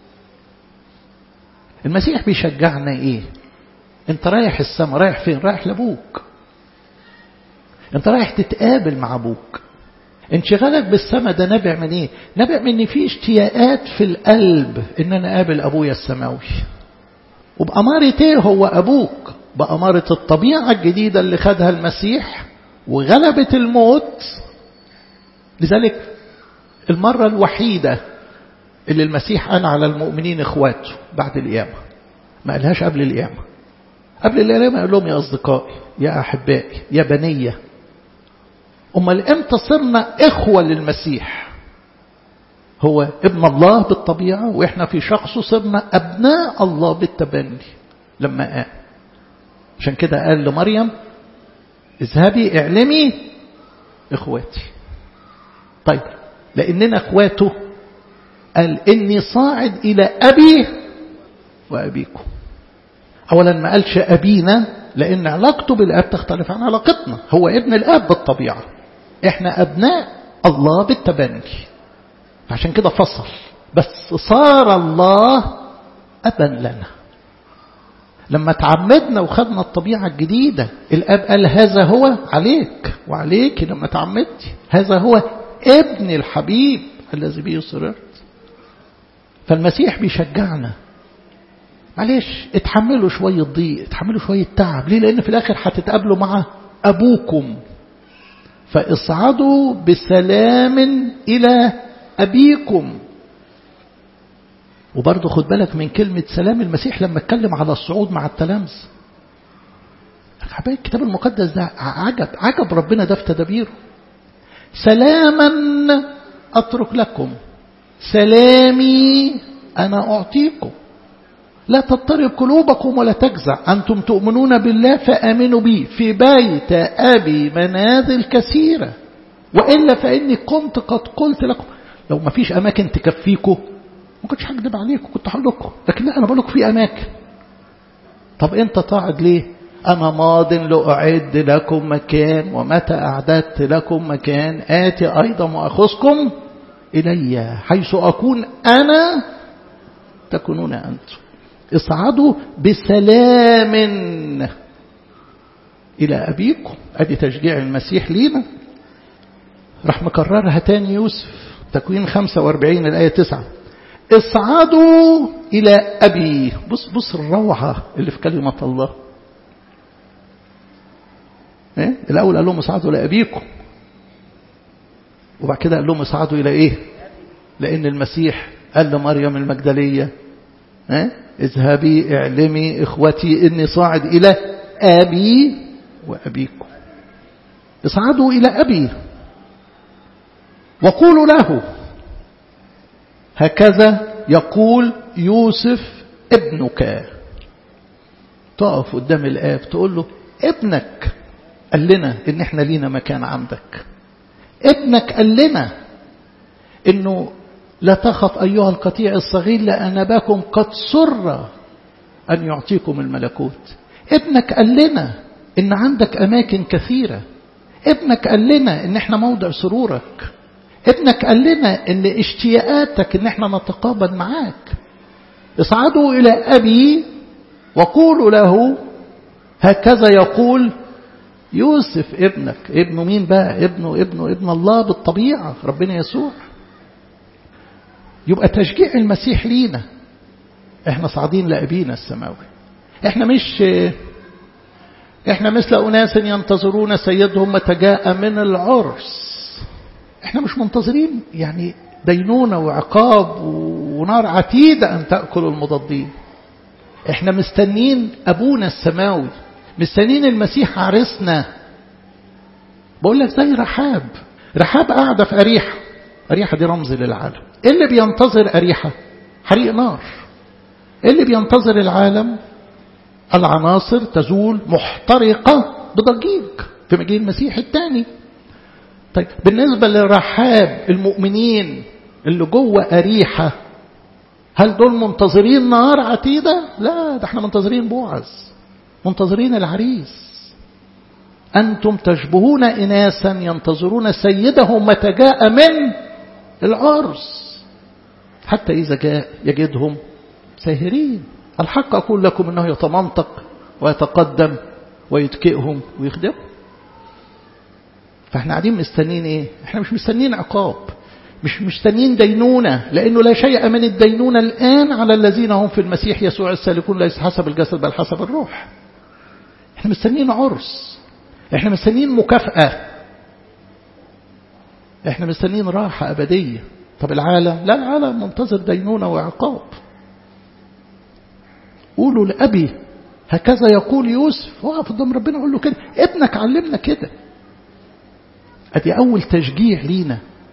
المسيح بيشجعنا ايه انت رايح السماء رايح فين رايح لابوك انت رايح تتقابل مع ابوك انشغالك بالسماء ده نابع من ايه نابع من ان في اشتياقات في القلب ان انا اقابل ابويا السماوي وبأمارة ايه هو ابوك بأمارة الطبيعة الجديدة اللي خدها المسيح وغلبت الموت لذلك المرة الوحيدة اللي المسيح قال على المؤمنين اخواته بعد القيامة ما قالهاش قبل القيامة قبل القيامة قال لهم يا أصدقائي يا أحبائي يا بنية أمال إمتى صرنا إخوة للمسيح هو ابن الله بالطبيعة وإحنا في شخصه صرنا أبناء الله بالتبني لما قام عشان كده قال لمريم اذهبي اعلمي إخواتي طيب لأننا إخواته قال إني صاعد إلى أبي وأبيكم أولا ما قالش أبينا لأن علاقته بالأب تختلف عن علاقتنا هو ابن الأب بالطبيعة إحنا أبناء الله بالتبني عشان كده فصل بس صار الله أبا لنا لما تعمدنا وخدنا الطبيعة الجديدة الأب قال هذا هو عليك وعليك لما تعمدتي هذا هو ابن الحبيب الذي به سررت فالمسيح بيشجعنا معلش اتحملوا شوية ضيق اتحملوا شوية تعب ليه لأن في الآخر هتتقابلوا مع أبوكم فاصعدوا بسلام إلى أبيكم وبرضه خد بالك من كلمة سلام المسيح لما اتكلم على الصعود مع التلامذة حبايب الكتاب المقدس ده عجب عجب ربنا ده في تدابيره سلاما أترك لكم سلامي أنا أعطيكم لا تضطرب قلوبكم ولا تجزع أنتم تؤمنون بالله فآمنوا بي في بيت أبي منازل كثيرة وإلا فإني كنت قد قلت لكم لو ما فيش أماكن تكفيكم ما كنتش هكذب عليكم كنت هقول لكم لكن لا أنا بقول لكم في أماكن طب أنت طاعد ليه أنا ماض لأعد لكم مكان ومتى أعددت لكم مكان آتي أيضا وأخذكم إلي حيث أكون أنا تكونون أنتم اصعدوا بسلام إلى أبيكم أدي تشجيع المسيح لينا راح مكررها تاني يوسف تكوين 45 الآية 9 اصعدوا إلى أبي بص بص الروعة اللي في كلمة الله إيه؟ الأول قال لهم اصعدوا لأبيكم وبعد كده قال لهم اصعدوا إلى إيه لأن المسيح قال لمريم المجدلية إيه؟ اذهبي اعلمي اخوتي اني صاعد الى ابي وابيكم اصعدوا الى ابي وقولوا له هكذا يقول يوسف ابنك تقف قدام الآب تقول له ابنك قال لنا ان احنا لينا مكان عندك ابنك قال لنا انه لا تخف ايها القطيع الصغير لان اباكم قد سر ان يعطيكم الملكوت ابنك قال لنا ان عندك اماكن كثيره ابنك قال لنا ان احنا موضع سرورك ابنك قال لنا ان اشتياقاتك ان احنا نتقابل معاك اصعدوا الى ابي وقولوا له هكذا يقول يوسف ابنك ابنه مين بقى ابنه ابنه ابن الله بالطبيعة ربنا يسوع يبقى تشجيع المسيح لينا احنا صاعدين لأبينا السماوي احنا مش احنا مثل أناس ينتظرون سيدهم متى جاء من العرس احنا مش منتظرين يعني دينونة وعقاب ونار عتيدة أن تأكل المضادين احنا مستنين أبونا السماوي مستنين المسيح عرسنا بقول لك زي رحاب رحاب قاعدة في أريحة أريحة دي رمز للعالم إيه اللي بينتظر أريحة حريق نار إيه اللي بينتظر العالم العناصر تزول محترقة بضجيج في مجيء المسيح الثاني طيب بالنسبة للرحاب المؤمنين اللي جوه أريحة هل دول منتظرين نار عتيدة لا ده احنا منتظرين بوعز منتظرين العريس أنتم تشبهون إناسا ينتظرون سيدهم متى جاء من العرس حتى إذا جاء يجدهم ساهرين الحق أقول لكم أنه يتمنطق ويتقدم ويتكئهم ويخدمهم فاحنا قاعدين مستنين ايه احنا مش مستنين عقاب مش مستنين دينونة لأنه لا شيء من الدينونة الآن على الذين هم في المسيح يسوع السالكون ليس حسب الجسد بل حسب الروح احنا مستنين عرس احنا مستنين مكافأة احنا مستنين راحة أبدية طب العالم لا العالم منتظر دينونة وعقاب قولوا لأبي هكذا يقول يوسف وقف قدام ربنا يقول له كده ابنك علمنا كده ادي اول تشجيع لينا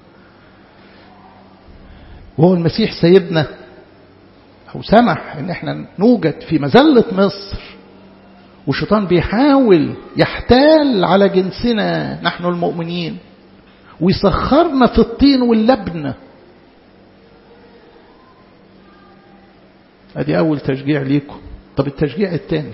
وهو المسيح سيدنا او سمح ان احنا نوجد في مذلة مصر والشيطان بيحاول يحتال على جنسنا نحن المؤمنين ويسخرنا في الطين واللبن ادي اول تشجيع ليكم طب التشجيع الثاني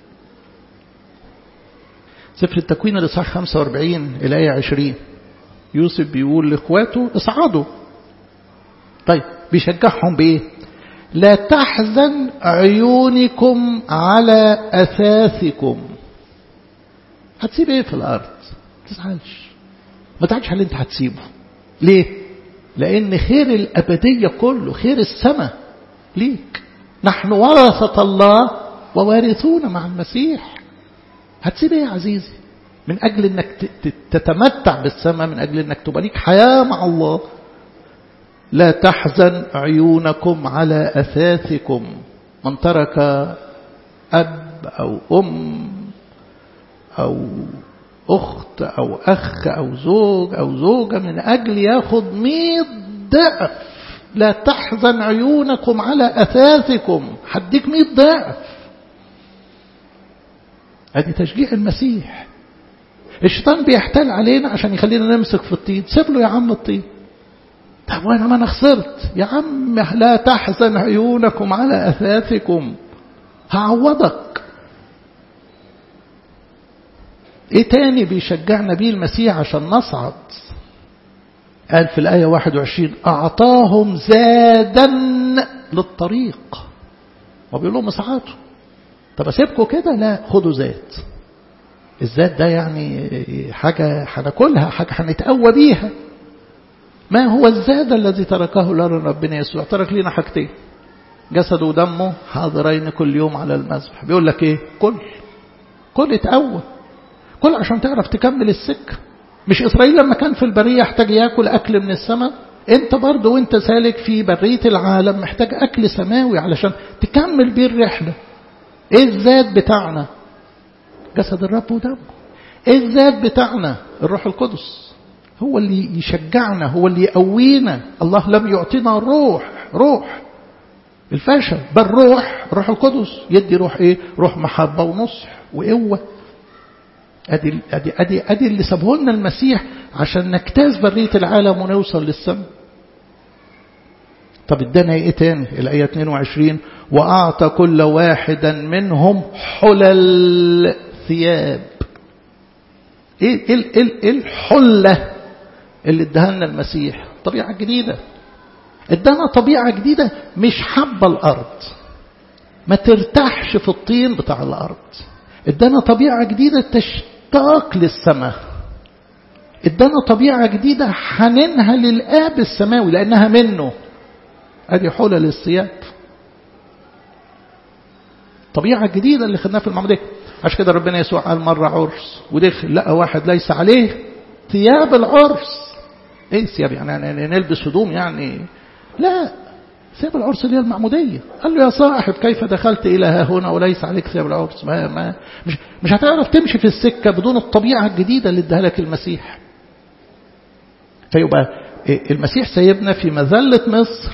سفر التكوين الإصحاح 45 الآية 20 يوسف بيقول لإخواته اصعدوا طيب بيشجعهم بإيه لا تحزن عيونكم على أثاثكم هتسيب إيه في الأرض ما تزعلش ما تعجش على اللي أنت هتسيبه ليه لأن خير الأبدية كله خير السماء ليك نحن ورثة الله ووارثون مع المسيح هتسيب ايه يا عزيزي من اجل انك تتمتع بالسماء من اجل انك تبقى ليك حياة مع الله لا تحزن عيونكم على اثاثكم من ترك اب او ام او اخت او اخ او زوج او زوجة من اجل ياخد مئة ضعف لا تحزن عيونكم على اثاثكم هديك مئة ضعف ادي تشجيع المسيح الشيطان بيحتال علينا عشان يخلينا نمسك في الطين سيب له يا عم الطين طب وانا ما انا خسرت يا عم لا تحزن عيونكم على اثاثكم هعوضك ايه تاني بيشجعنا بيه المسيح عشان نصعد قال في الآية 21 أعطاهم زادا للطريق وبيقول لهم اصعدوا طب اسيبكم كده لا خدوا زاد الزاد ده يعني حاجة هناكلها حاجة هنتقوى بيها ما هو الزاد الذي تركه لنا ربنا يسوع ترك لنا حاجتين جسده ودمه حاضرين كل يوم على المذبح بيقول لك ايه كل كل اتقوى كل عشان تعرف تكمل السكة مش إسرائيل لما كان في البرية يحتاج ياكل أكل من السماء انت برضه وانت سالك في برية العالم محتاج أكل سماوي علشان تكمل بيه الرحلة ايه الذات بتاعنا جسد الرب ودمه ايه الذات بتاعنا الروح القدس هو اللي يشجعنا هو اللي يقوينا الله لم يعطينا روح روح الفشل بل روح روح القدس يدي روح ايه روح محبة ونصح وقوة ادي ادي ادي ادي اللي سابه لنا المسيح عشان نجتاز برية العالم ونوصل للسماء طب ادانا ايه تاني الايه 22 واعطى كل واحدا منهم حلل ثياب ايه ايه ايه الحله اللي اداها لنا المسيح طبيعه جديده ادانا طبيعه جديده مش حابه الارض ما ترتاحش في الطين بتاع الارض ادانا طبيعه جديده تشتاق للسماء ادانا طبيعه جديده حنينها للاب السماوي لانها منه ادي حلل الثياب طبيعة جديدة اللي خدناها في المعمودية عشان كده ربنا يسوع قال مرة عرس ودخل لقى واحد ليس عليه ثياب العرس ايه ثياب يعني نلبس هدوم يعني لا ثياب العرس اللي هي المعمودية قال له يا صاحب كيف دخلت إلى ها هنا وليس عليك ثياب العرس ما ما مش, مش هتعرف تمشي في السكة بدون الطبيعة الجديدة اللي اداها لك المسيح فيبقى المسيح سيبنا في مذلة مصر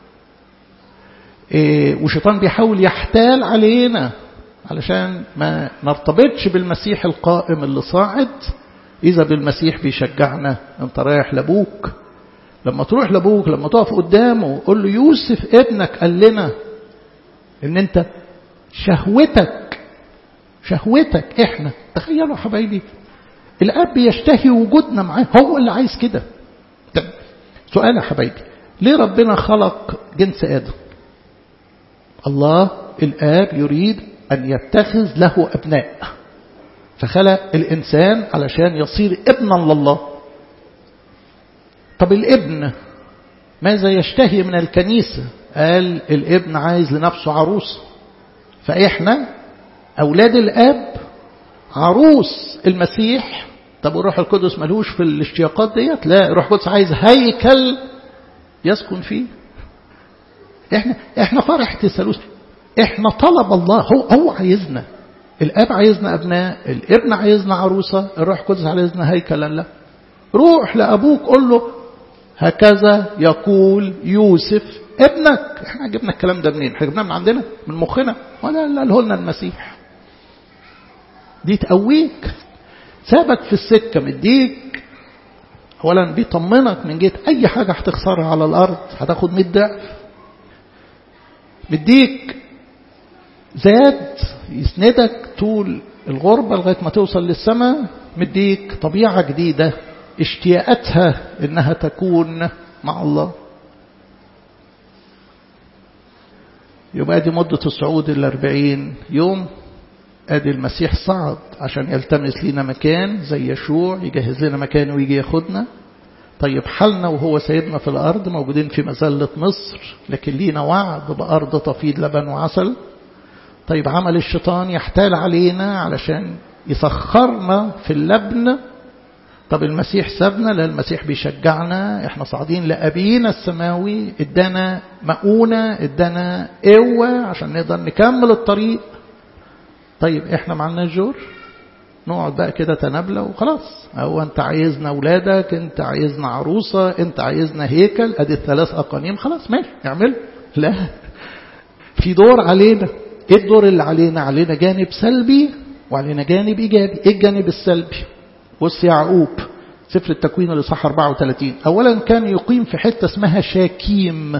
إيه وشيطان بيحاول يحتال علينا علشان ما نرتبطش بالمسيح القائم اللي صاعد إذا بالمسيح بيشجعنا أنت رايح لأبوك لما تروح لأبوك لما تقف قدامه قول له يوسف ابنك قال لنا إن أنت شهوتك شهوتك إحنا تخيلوا حبايبي الأب يشتهي وجودنا معاه هو اللي عايز كده طب سؤال يا حبايبي ليه ربنا خلق جنس آدم الله الآب يريد أن يتخذ له أبناء فخلق الإنسان علشان يصير ابنا لله طب الابن ماذا يشتهي من الكنيسة قال الابن عايز لنفسه عروس فإحنا أولاد الآب عروس المسيح طب الروح القدس ملوش في الاشتياقات ديت لا الروح القدس عايز هيكل يسكن فيه احنا احنا فرحة الثالوث احنا طلب الله هو هو عايزنا الاب عايزنا ابناء الابن عايزنا عروسه الروح القدس عايزنا هيكلا له روح لابوك قول له هكذا يقول يوسف ابنك احنا جبنا الكلام ده منين احنا جبناه من عندنا من مخنا ولا لا قاله لنا المسيح دي تقويك سابك في السكه مديك اولا بيطمنك من جهه اي حاجه هتخسرها على الارض هتاخد 100 ضعف مديك زاد يسندك طول الغربة لغاية ما توصل للسماء مديك طبيعة جديدة اشتياقاتها انها تكون مع الله يبقى دي مدة الصعود الأربعين يوم ادي المسيح صعد عشان يلتمس لنا مكان زي يشوع يجهز لنا مكان ويجي ياخدنا طيب حالنا وهو سيدنا في الأرض موجودين في مزلة مصر لكن لينا وعد بأرض تفيض لبن وعسل طيب عمل الشيطان يحتال علينا علشان يسخرنا في اللبن طب المسيح سابنا لا المسيح بيشجعنا احنا صاعدين لأبينا السماوي ادانا مؤونة ادانا قوة عشان نقدر نكمل الطريق طيب احنا معنا الجور نقعد بقى كده تنابلة وخلاص هو انت عايزنا اولادك انت عايزنا عروسة انت عايزنا هيكل ادي الثلاث اقانيم خلاص ماشي اعمل لا في دور علينا ايه الدور اللي علينا علينا جانب سلبي وعلينا جانب ايجابي ايه الجانب السلبي بص يعقوب سفر التكوين الاصحاح 34 اولا كان يقيم في حته اسمها شاكيم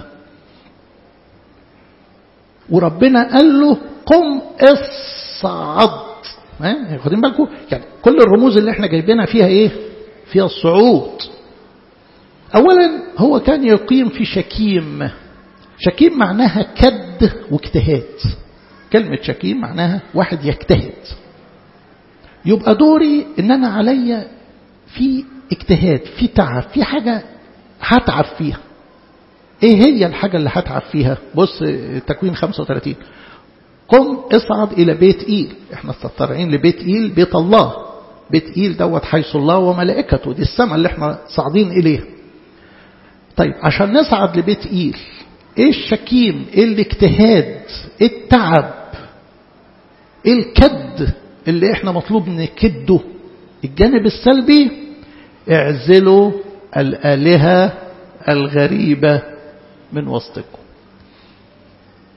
وربنا قال له قم اصعد واخدين بالكم يعني كل الرموز اللي احنا جايبينها فيها ايه فيها الصعود اولا هو كان يقيم في شكيم شكيم معناها كد واجتهاد كلمة شكيم معناها واحد يجتهد يبقى دوري ان انا عليا في اجتهاد في تعب في حاجة هتعب فيها ايه هي الحاجة اللي هتعب فيها بص تكوين 35 قم اصعد الى بيت ايل احنا طالعين لبيت ايل بيت الله بيت ايل دوت حيث الله وملائكته دي السماء اللي احنا صاعدين اليها طيب عشان نصعد لبيت ايل ايه الشكيم ايه الاجتهاد ايه التعب ايه الكد اللي احنا مطلوب نكده الجانب السلبي اعزلوا الآلهة الغريبة من وسطكم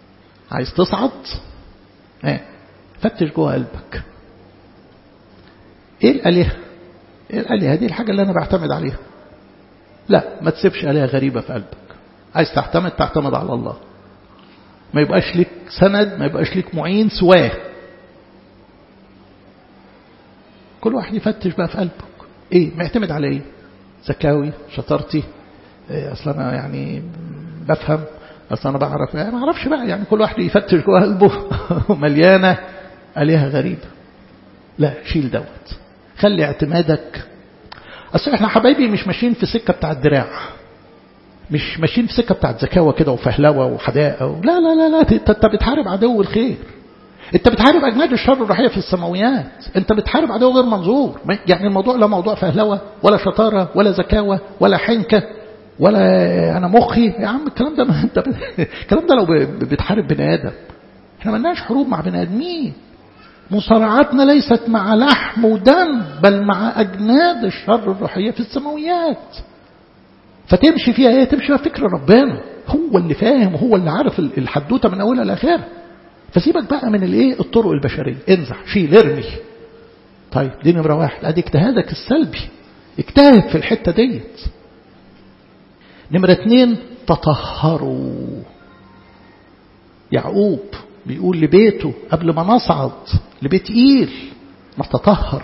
عايز تصعد ايه فتش جوه قلبك ايه الالهه ايه الالهه دي الحاجه اللي انا بعتمد عليها لا ما تسيبش الهه غريبه في قلبك عايز تعتمد تعتمد على الله ما يبقاش ليك سند ما يبقاش ليك معين سواه كل واحد يفتش بقى في قلبك ايه معتمد على ايه زكاوي شطارتي إيه اصلا انا يعني بفهم اصلا انا بعرف يعني ما اعرفش بقى يعني كل واحد يفتش جوه قلبه مليانه الهه غريبه لا شيل دوت خلي اعتمادك اصل احنا حبايبي مش ماشيين في سكه بتاع الدراع مش ماشيين في سكه بتاعت زكاوه كده وفهلوه وحداقه لا لا لا لا انت بتحارب عدو الخير انت بتحارب اجناد الشر الروحيه في السماويات انت بتحارب عدو غير منظور يعني الموضوع لا موضوع فهلوه ولا شطاره ولا زكاوه ولا حنكه ولا انا مخي يا عم الكلام ده ما انت الكلام ده لو بتحارب بني ادم احنا ملناش حروب مع بني ادمين مصارعاتنا ليست مع لحم ودم بل مع اجناد الشر الروحيه في السماويات فتمشي فيها ايه تمشي فيها فكر ربنا هو اللي فاهم هو اللي عارف الحدوته من اولها لاخرها فسيبك بقى من الايه الطرق البشريه انزح شيل ارمي طيب دي نمره واحد ادي اجتهادك السلبي اجتهد في الحته ديت نمره اتنين تطهروا يعقوب بيقول لبيته قبل ما نصعد لبيت ايل نتطهر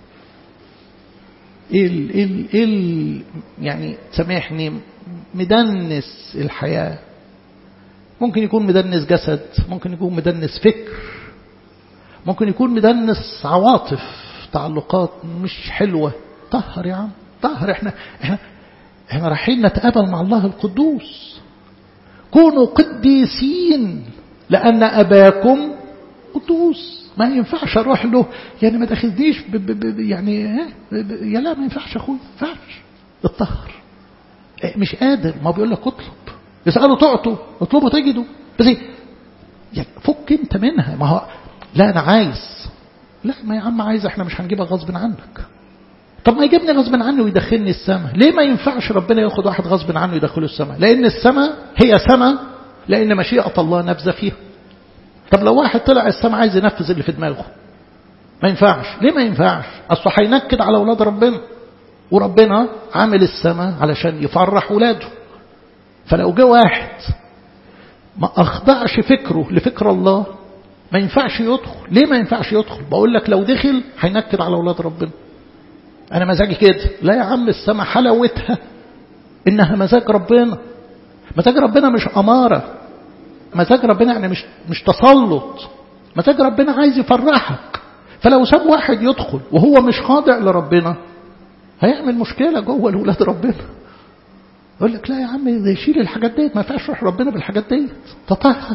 ايه ال ال ال يعني سامحني مدنس الحياه ممكن يكون مدنس جسد ممكن يكون مدنس فكر ممكن يكون مدنس عواطف تعلقات مش حلوة طهر يا عم طهر احنا احنا احنا رايحين نتقابل مع الله القدوس كونوا قديسين لأن أباكم قدوس ما ينفعش أروح له يعني ما تاخذنيش يعني يا لا ما ينفعش أخوي ما ينفعش الطهر مش قادر ما بيقول لك اطلب يسأله تعطوا اطلبوا تجدوا بس يعني فك انت منها ما هو لا انا عايز لا ما يا عم عايز احنا مش هنجيبها غصب عنك طب ما يجيبني غصب عني ويدخلني السماء ليه ما ينفعش ربنا ياخد واحد غصب عنه يدخله السماء لان السماء هي سماء لان مشيئة الله نافذة فيها طب لو واحد طلع السماء عايز ينفذ اللي في دماغه ما ينفعش ليه ما ينفعش اصله هينكد على اولاد ربنا وربنا عامل السماء علشان يفرح ولاده فلو جه واحد ما أخضعش فكره لفكر الله ما ينفعش يدخل ليه ما ينفعش يدخل بقول لك لو دخل هينكد على أولاد ربنا أنا مزاجي كده لا يا عم السما حلاوتها إنها مزاج ربنا مزاج ربنا مش أمارة مزاج ربنا يعني مش مش تسلط مزاج ربنا عايز يفرحك فلو ساب واحد يدخل وهو مش خاضع لربنا هيعمل مشكلة جوه لولاد ربنا يقول لك لا يا عم ده يشيل الحاجات ديت ما ينفعش روح ربنا بالحاجات ديت تطهر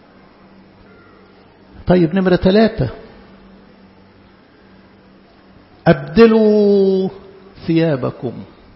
طيب نمرة ثلاثة أبدلوا ثيابكم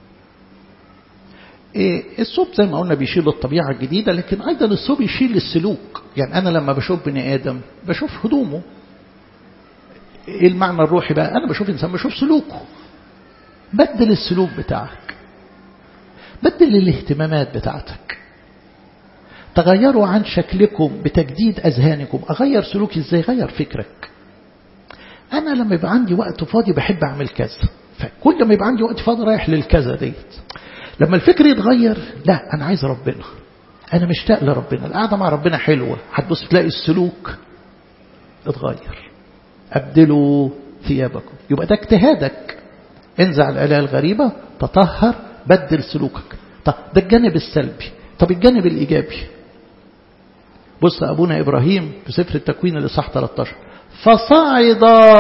إيه الثوب زي ما قلنا بيشيل الطبيعة الجديدة لكن أيضا الثوب يشيل السلوك يعني أنا لما بشوف بني آدم بشوف هدومه إيه المعنى الروحي بقى أنا بشوف إنسان بشوف سلوكه بدل السلوك بتاعك بدل الاهتمامات بتاعتك تغيروا عن شكلكم بتجديد أذهانكم أغير سلوكي إزاي غير فكرك أنا لما يبقى عندي وقت فاضي بحب أعمل كذا فكل ما يبقى عندي وقت فاضي رايح للكذا ديت لما الفكر يتغير لا أنا عايز ربنا أنا مشتاق لربنا القعدة مع ربنا حلوة هتبص تلاقي السلوك اتغير أبدلوا ثيابكم يبقى ده اجتهادك انزع الآلهة الغريبة تطهر بدل سلوكك طب ده الجانب السلبي طب الجانب الإيجابي بص أبونا إبراهيم في سفر التكوين الإصحاح 13 فصعد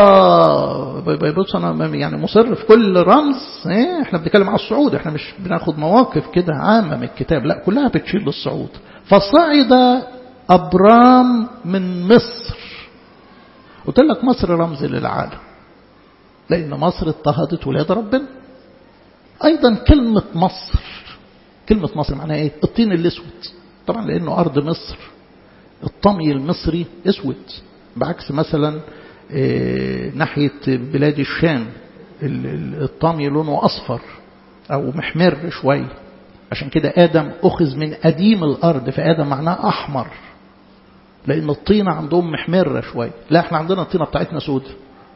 بص أنا يعني مصر في كل رمز إيه؟ احنا بنتكلم على الصعود احنا مش بناخد مواقف كده عامة من الكتاب لا كلها بتشير للصعود فصعد أبرام من مصر قلت لك مصر رمز للعالم لأن مصر اضطهدت ولاد ربنا أيضا كلمة مصر كلمة مصر معناها إيه الطين الأسود طبعا لأنه أرض مصر الطمي المصري أسود بعكس مثلا إيه ناحية بلاد الشام الطمي لونه أصفر أو محمر شوي عشان كده آدم أخذ من قديم الأرض فآدم معناه أحمر لأن الطينة عندهم محمرة شوية لا احنا عندنا الطينة بتاعتنا سودة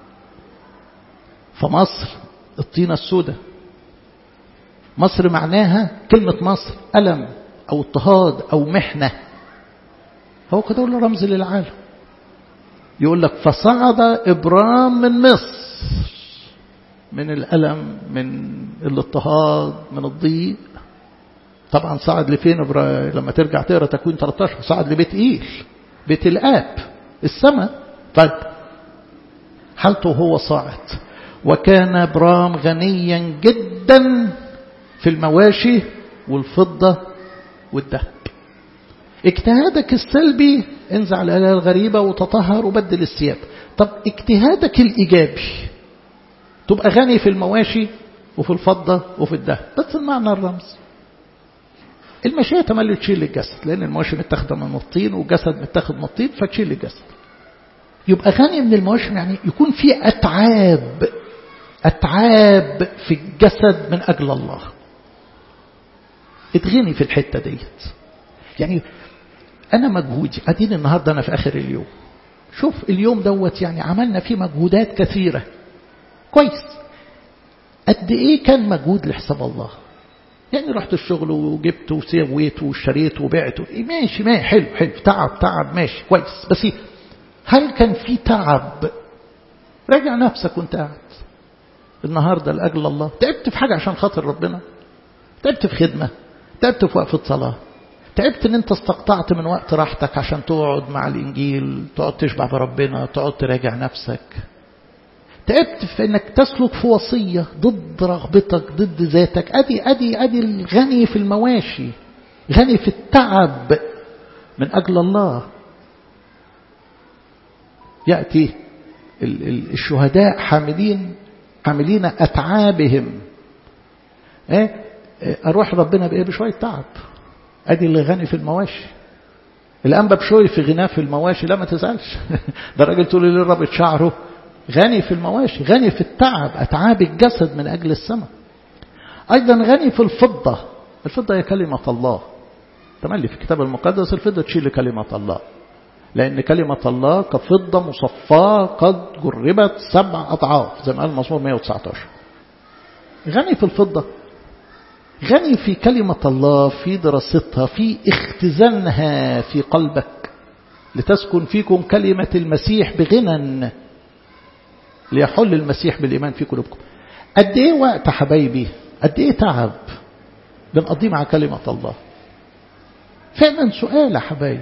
فمصر الطينة السودة مصر معناها كلمة مصر ألم أو اضطهاد أو محنة هو كده يقول رمز للعالم يقول لك فصعد إبرام من مصر من الألم من الاضطهاد من الضيق طبعا صعد لفين لما ترجع تقرا تكوين 13 صعد لبيت إيل بيت الآب السماء طيب حالته هو صاعد وكان إبرام غنيا جدا في المواشي والفضة والذهب اجتهادك السلبي انزع الآلهة الغريبة وتطهر وبدل الثياب طب اجتهادك الإيجابي تبقى غني في المواشي وفي الفضة وفي الذهب بس المعنى الرمز المشيئة تملي تشيل الجسد لأن المواشي متاخدة من الطين والجسد متاخد من الطين فتشيل الجسد يبقى غني من المواشي يعني يكون في أتعاب أتعاب في الجسد من أجل الله اتغني في الحتة ديت يعني أنا مجهودي أدين النهاردة أنا في آخر اليوم شوف اليوم دوت يعني عملنا فيه مجهودات كثيرة كويس قد إيه كان مجهود لحساب الله يعني رحت الشغل وجبت وسويت واشتريت وبعت ماشي ماشي حلو حلو تعب تعب ماشي كويس بس هل كان في تعب راجع نفسك وانت قاعد النهاردة لأجل الله تعبت في حاجة عشان خاطر ربنا تعبت في خدمة تعبت في وقفة صلاة تعبت ان انت استقطعت من وقت راحتك عشان تقعد مع الانجيل تقعد تشبع بربنا تقعد تراجع نفسك تعبت في انك تسلك في وصية ضد رغبتك ضد ذاتك ادي ادي ادي الغني في المواشي غني في التعب من اجل الله يأتي الشهداء حاملين حاملين أتعابهم ايه أروح ربنا بإيه بشوية تعب أدي اللي غني في المواشي الأنبا بشوي في غناه في المواشي لا ما تزعلش ده راجل طول الليل رابط شعره غني في المواشي غني في التعب أتعاب الجسد من أجل السماء أيضا غني في الفضة الفضة هي كلمة الله تملي في الكتاب المقدس الفضة تشيل كلمة الله لأن كلمة الله كفضة مصفاة قد جربت سبع أضعاف زي ما قال المزمور 119 غني في الفضة غني في كلمة الله في دراستها في اختزانها في قلبك لتسكن فيكم كلمة المسيح بغنى ليحل المسيح بالإيمان في قلوبكم قد إيه وقت حبايبي قد إيه تعب بنقضيه مع كلمة الله فعلا سؤال يا حبايب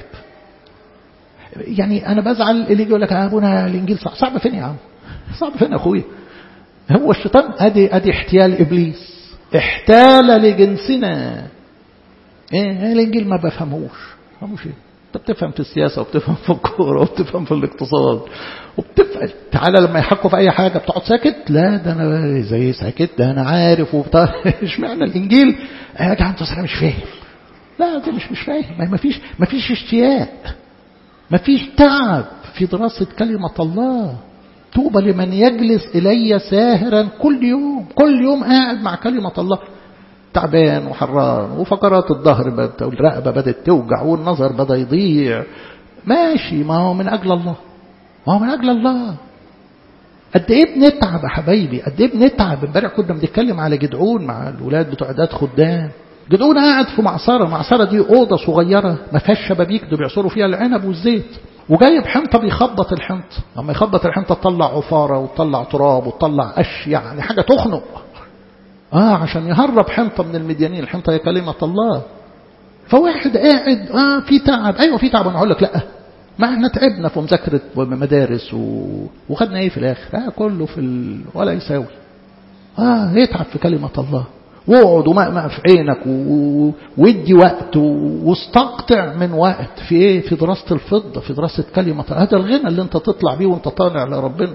يعني أنا بزعل اللي يجي يقول لك أبونا الإنجيل صعب صعب فين يا عم صعب فين يا أخويا هو الشيطان أدي أدي احتيال إبليس احتال لجنسنا ايه الانجيل ما بفهموش بفهموش ايه انت بتفهم في السياسة وبتفهم في الكورة وبتفهم في الاقتصاد وبتفهم تعالى لما يحكوا في اي حاجة بتقعد ساكت لا ده انا زي ساكت ده انا عارف وبتاع اشمعنى الانجيل يا جماعة انت انا مش فاهم لا ده مش مش فاهم ما فيش ما فيش اشتياق ما فيش تعب في دراسة كلمة الله طوبى لمن يجلس إلي ساهرا كل يوم كل يوم قاعد مع كلمة الله تعبان وحران وفقرات الظهر بدأت والرقبة بدأت توجع والنظر بدأ يضيع ماشي ما هو من أجل الله ما هو من أجل الله قد ايه بنتعب يا حبايبي قد ايه بنتعب امبارح كنا بنتكلم على جدعون مع الولاد بتوع عداد خدام جدعون قاعد في معصرة معصرة دي أوضة صغيرة ما فيهاش شبابيك دول بيعصروا فيها العنب والزيت وجايب حنطة بيخبط الحنطة لما يخبط الحنطة تطلع عفارة وتطلع تراب وتطلع قش يعني حاجة تخنق آه عشان يهرب حنطة من المديانين الحنطة هي كلمة الله فواحد قاعد آه في تعب أيوة في تعب أنا أقول لك لأ ما احنا تعبنا في مذاكرة مدارس و... وخدنا ايه في الآخر آه كله في ال... ولا يساوي آه يتعب في كلمة الله واقعد ومقمق في عينك و... وادي وقت و... واستقطع من وقت في ايه في دراسة الفضة في دراسة كلمة هذا الغنى اللي انت تطلع بيه وانت طالع لربنا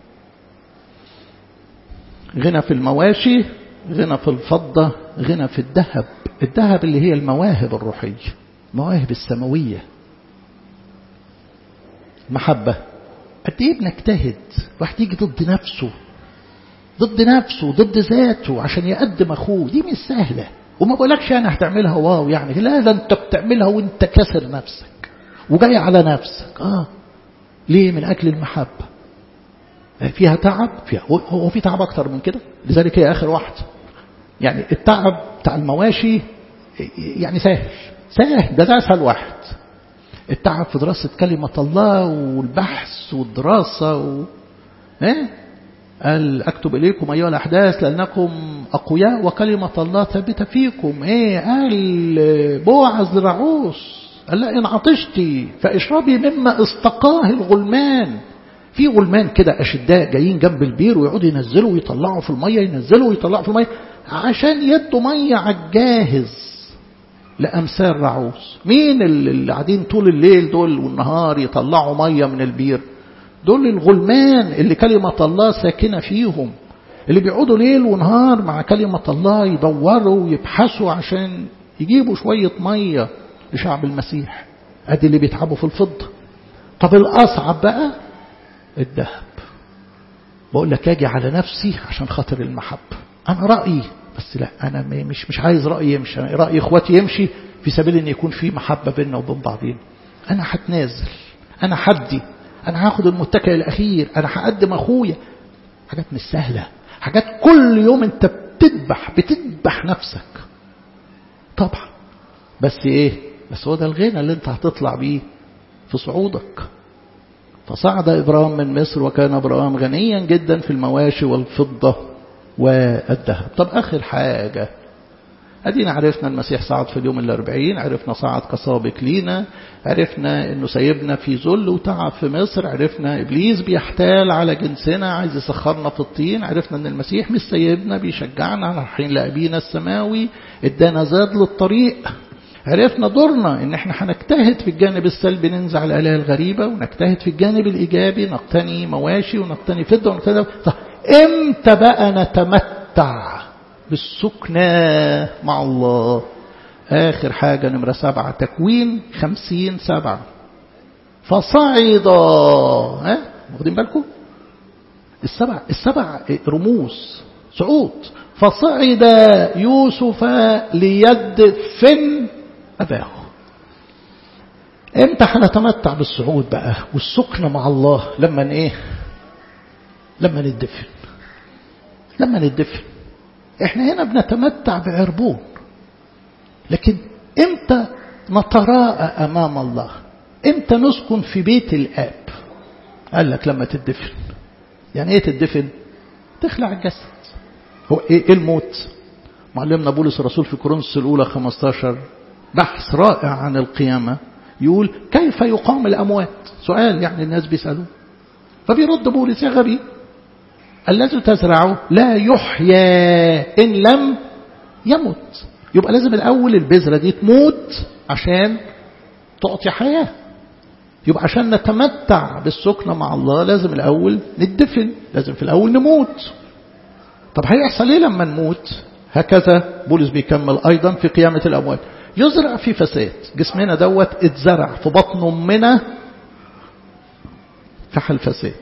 غنى في المواشي غنى في الفضة غنى في الذهب الذهب اللي هي المواهب الروحية المواهب السماوية محبة قد ايه بنجتهد واحد يجي ضد نفسه ضد نفسه ضد ذاته عشان يقدم اخوه دي مش سهلة وما بقولكش انا هتعملها واو يعني لا ده انت بتعملها وانت كسر نفسك وجاي على نفسك اه ليه من أجل المحبة فيها تعب فيها هو في تعب أكتر من كده لذلك هي آخر واحدة يعني التعب بتاع المواشي يعني سهل سهل ده ده أسهل واحد التعب في دراسة كلمة الله والبحث والدراسة و... إيه؟ قال أكتب إليكم أيها الأحداث لأنكم أقوياء وكلمة الله ثابتة فيكم إيه قال بوعز لرعوس قال لا إن عطشتي فاشربي مما استقاه الغلمان في غلمان كده أشداء جايين جنب البير ويقعدوا ينزلوا ويطلعوا في المية ينزلوا ويطلعوا في المية عشان يدوا مية على الجاهز لأمثال رعوس مين اللي قاعدين طول الليل دول والنهار يطلعوا مية من البير دول الغلمان اللي كلمة الله ساكنة فيهم اللي بيقعدوا ليل ونهار مع كلمة الله يدوروا ويبحثوا عشان يجيبوا شوية مية لشعب المسيح ادي اللي بيتعبوا في الفضة طب الأصعب بقى الذهب بقول لك اجي على نفسي عشان خاطر المحبة أنا رأيي بس لا أنا مش مش عايز رأيي يمشي أنا رأي إخواتي يمشي في سبيل أن يكون في محبة بيننا وبين بعضين أنا هتنازل أنا حدي أنا هاخد المتكئ الأخير أنا هقدم أخويا حاجات مش سهلة حاجات كل يوم أنت بتذبح بتذبح نفسك طبعا بس إيه بس هو ده الغنى اللي أنت هتطلع بيه في صعودك فصعد إبراهيم من مصر وكان إبراهيم غنيا جدا في المواشي والفضة والذهب طب آخر حاجة أدينا عرفنا المسيح صعد في اليوم الأربعين عرفنا صعد كسابق لينا عرفنا أنه سيبنا في ذل وتعب في مصر عرفنا إبليس بيحتال على جنسنا عايز يسخرنا في الطين عرفنا أن المسيح مش سيبنا بيشجعنا رايحين لأبينا السماوي ادانا زاد للطريق عرفنا دورنا ان احنا هنجتهد في الجانب السلبي ننزع الآلهة الغريبة ونجتهد في الجانب الإيجابي نقتني مواشي ونقتني فضة ونقتني طيب امتى بقى نتمتع بالسكنى مع الله آخر حاجة نمرة سبعة تكوين خمسين سبعة فصعد ها واخدين بالكم السبع السبع رموز صعود فصعد يوسف ليدفن أباه امتى هنتمتع بالصعود بقى والسكن مع الله لما ايه لما ندفن لما ندفن احنا هنا بنتمتع بعربون لكن امتى نتراءى امام الله امتى نسكن في بيت الاب قال لك لما تدفن يعني ايه تدفن تخلع الجسد هو ايه الموت معلمنا بولس الرسول في كورنثوس الاولى 15 بحث رائع عن القيامه يقول كيف يقام الاموات سؤال يعني الناس بيسالوه فبيرد بولس يا غبي الذي تزرعه لا يحيى إن لم يمت يبقى لازم الأول البذرة دي تموت عشان تعطي حياة يبقى عشان نتمتع بالسكنة مع الله لازم الأول ندفن لازم في الأول نموت طب هيحصل ايه لما نموت هكذا بولس بيكمل أيضا في قيامة الأموات يزرع في فساد جسمنا دوت اتزرع في بطن أمنا فحل فساد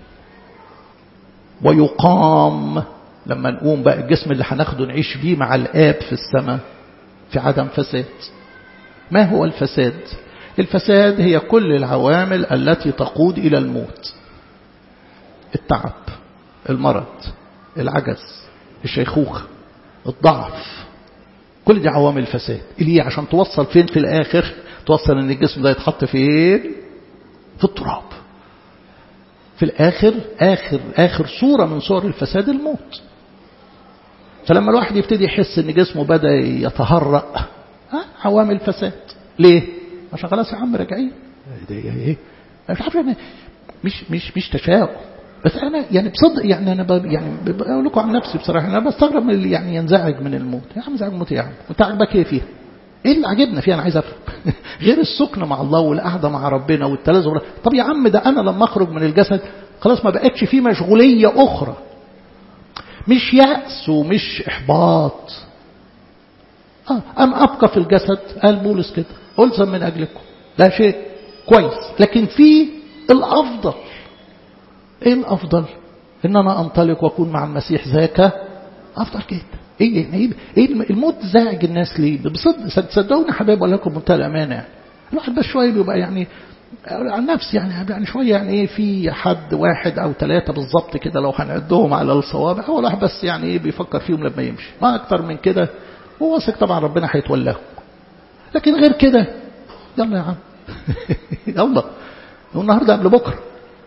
ويقام لما نقوم بقى الجسم اللي هناخده نعيش بيه مع الآب في السماء في عدم فساد ما هو الفساد الفساد هي كل العوامل التي تقود إلى الموت التعب المرض العجز الشيخوخة الضعف كل دي عوامل الفساد اللي هي عشان توصل فين في الآخر توصل ان الجسم ده يتحط فين في التراب في الآخر آخر آخر صورة من صور الفساد الموت فلما الواحد يبتدي يحس ان جسمه بدأ يتهرأ ها عوامل فساد ليه؟ عشان خلاص يا عم راجعين ايه مش عارف يعني مش مش مش تشاؤم بس انا يعني بصدق يعني انا ب يعني بقول لكم عن نفسي بصراحه انا بستغرب من اللي يعني ينزعج من الموت يا عم زعج موت يا عم انت عاجبك ايه فيها؟ ايه اللي عجبنا فيها انا عايز افهم غير السكن مع الله والقعده مع ربنا والتلازم طب يا عم ده انا لما اخرج من الجسد خلاص ما بقتش فيه مشغوليه اخرى مش يأس ومش احباط اه ام ابقى في الجسد قال بولس كده الزم من اجلكم ده شيء كويس لكن في الافضل ايه الافضل ان انا انطلق واكون مع المسيح ذاك افضل كده ايه ايه ايه الموت زاعج الناس ليه بصدق صدقوني يا حبايب اقول لكم بمنتهى الامانه يعني الواحد بس شوية بيبقى يعني عن نفسي يعني يعني شوية يعني ايه في حد واحد او ثلاثة بالظبط كده لو هنعدهم على الصوابع هو الواحد بس يعني ايه بيفكر فيهم لما يمشي ما اكتر من كده هو واثق طبعا ربنا هيتولاهم لكن غير كده يلا يا عم يلا النهارده قبل بكره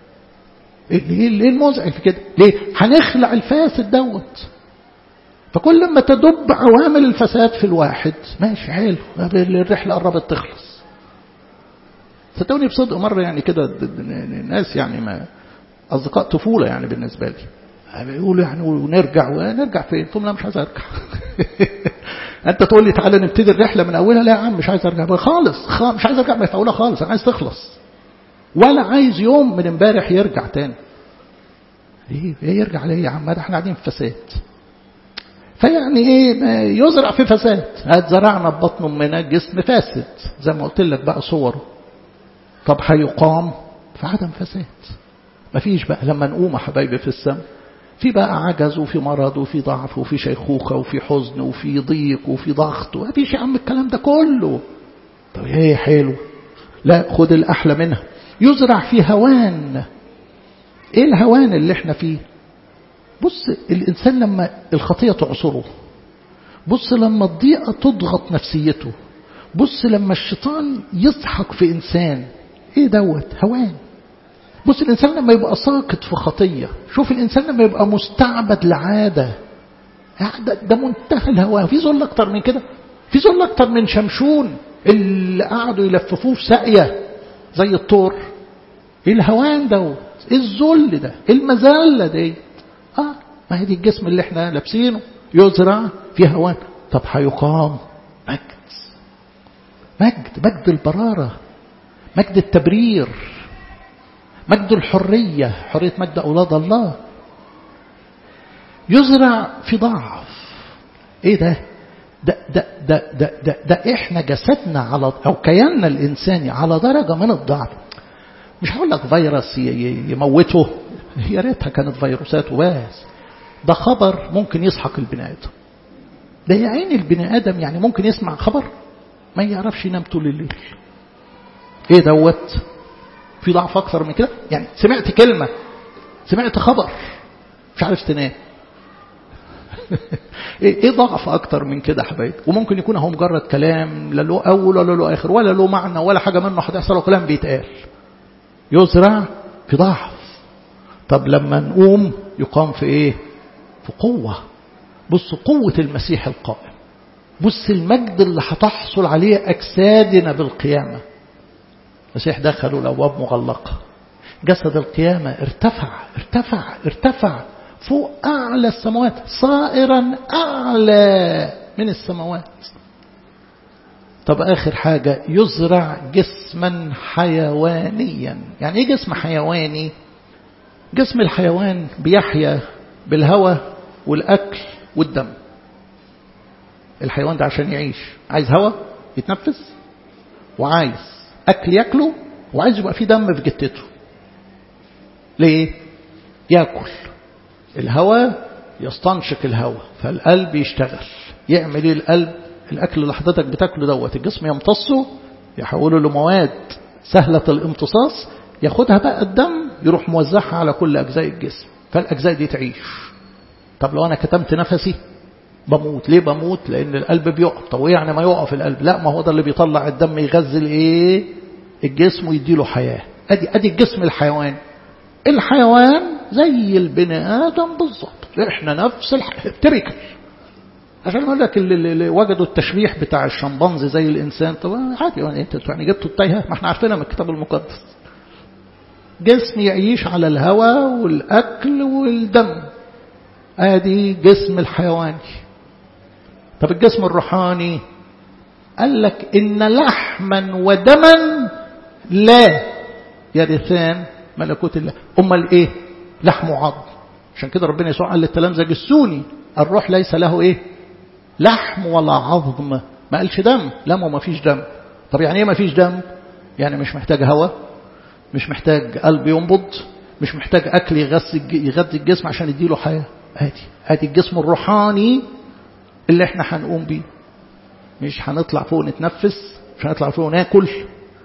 ليه ليه المزعج في كده ليه هنخلع الفاسد دوت فكل ما تدب عوامل الفساد في الواحد ماشي حلو الرحله قربت تخلص صدقوني بصدق مرة يعني كده الناس يعني ما أصدقاء طفولة يعني بالنسبة لي بيقولوا يعني ونرجع ونرجع فين؟ قلت لا مش عايز أرجع أنت تقول لي تعالى نبتدي الرحلة من أولها لا يا عم مش عايز أرجع خالص خالص مش عايز أرجع من أولها خالص أنا عايز تخلص ولا عايز يوم من امبارح يرجع تاني ايه ايه يرجع ليه يا عم ده احنا قاعدين في فساد فيعني ايه يزرع في فساد زرعنا ببطن امنا جسم فاسد زي ما قلت لك بقى صوره طب هيقام في عدم فساد مفيش بقى لما نقوم يا حبايبي في السماء في بقى عجز وفي مرض وفي ضعف وفي شيخوخة وفي حزن وفي ضيق وفي ضغط مفيش يا عم الكلام ده كله طب ايه حلو لا خد الأحلى منها يزرع في هوان ايه الهوان اللي احنا فيه بص الإنسان لما الخطية تعصره بص لما الضيقة تضغط نفسيته بص لما الشيطان يضحك في إنسان ايه دوت هوان بص الإنسان لما يبقى ساقط في خطية شوف الإنسان لما يبقى مستعبد لعادة ده, ده منتهى الهوان في ذل أكتر من كده في ذل أكتر من شمشون اللي قعدوا يلففوه في ساقية زي الطور ايه الهوان دوت ايه الذل ده ايه المذلة دي اه ما هي دي الجسم اللي احنا لابسينه يزرع في هوان طب هيقام مجد مجد مجد البرارة مجد التبرير مجد الحرية حرية مجد أولاد الله يزرع في ضعف ايه ده ده ده ده ده, ده, ده احنا جسدنا على او كياننا الانساني على درجه من الضعف مش هقول لك فيروس يموته يا ريتها كانت فيروسات وبس ده خبر ممكن يسحق البني ادم ده يا عين البني ادم يعني ممكن يسمع خبر ما يعرفش ينام طول الليل ايه دوت في ضعف اكثر من كده يعني سمعت كلمه سمعت خبر مش عارف تنام ايه ضعف اكتر من كده حبايبي وممكن يكون هو مجرد كلام لا له اول ولا له اخر ولا له معنى ولا حاجه منه هتحصل له كلام بيتقال يزرع في ضعف طب لما نقوم يقام في ايه في قوه بص قوه المسيح القائم بص المجد اللي هتحصل عليه اجسادنا بالقيامه المسيح دخلوا الابواب مغلقه جسد القيامه ارتفع ارتفع ارتفع فوق أعلى السماوات صائرا أعلى من السماوات طب آخر حاجة يزرع جسما حيوانيا يعني إيه جسم حيواني جسم الحيوان بيحيا بالهواء والأكل والدم الحيوان ده عشان يعيش عايز هواء يتنفس وعايز أكل يأكله وعايز يبقى فيه دم في جتته ليه يأكل الهواء يستنشق الهواء فالقلب يشتغل يعمل ايه القلب الاكل اللي حضرتك بتاكله دوت الجسم يمتصه يحوله لمواد سهلة الامتصاص ياخدها بقى الدم يروح موزعها على كل اجزاء الجسم فالاجزاء دي تعيش طب لو انا كتمت نفسي بموت ليه بموت لان القلب بيقف طب يعني ما يقف القلب لا ما هو ده اللي بيطلع الدم يغذي ايه الجسم ويديله حياة ادي ادي الجسم الحيواني الحيوان زي البني آدم بالظبط احنا نفس التركل عشان اقول لك اللي, اللي وجدوا التشبيح بتاع الشمبانزي زي الانسان طب عادي يعني انت يعني جبتوا التايهه ما احنا عارفينها من الكتاب المقدس جسم يعيش على الهواء والاكل والدم ادي جسم الحيواني طب الجسم الروحاني قال لك ان لحما ودما لا يرثان ملكوت الله امال ايه لحم وعظم عشان كده ربنا يسوع قال للتلامذه جسوني الروح ليس له ايه لحم ولا عظم ما قالش دم لا ما فيش دم طب يعني ايه ما فيش دم يعني مش محتاج هواء مش محتاج قلب ينبض مش محتاج اكل يغذي يغذي الجسم عشان يديله حياه ادي ادي الجسم الروحاني اللي احنا هنقوم بيه مش هنطلع فوق نتنفس مش هنطلع فوق ناكل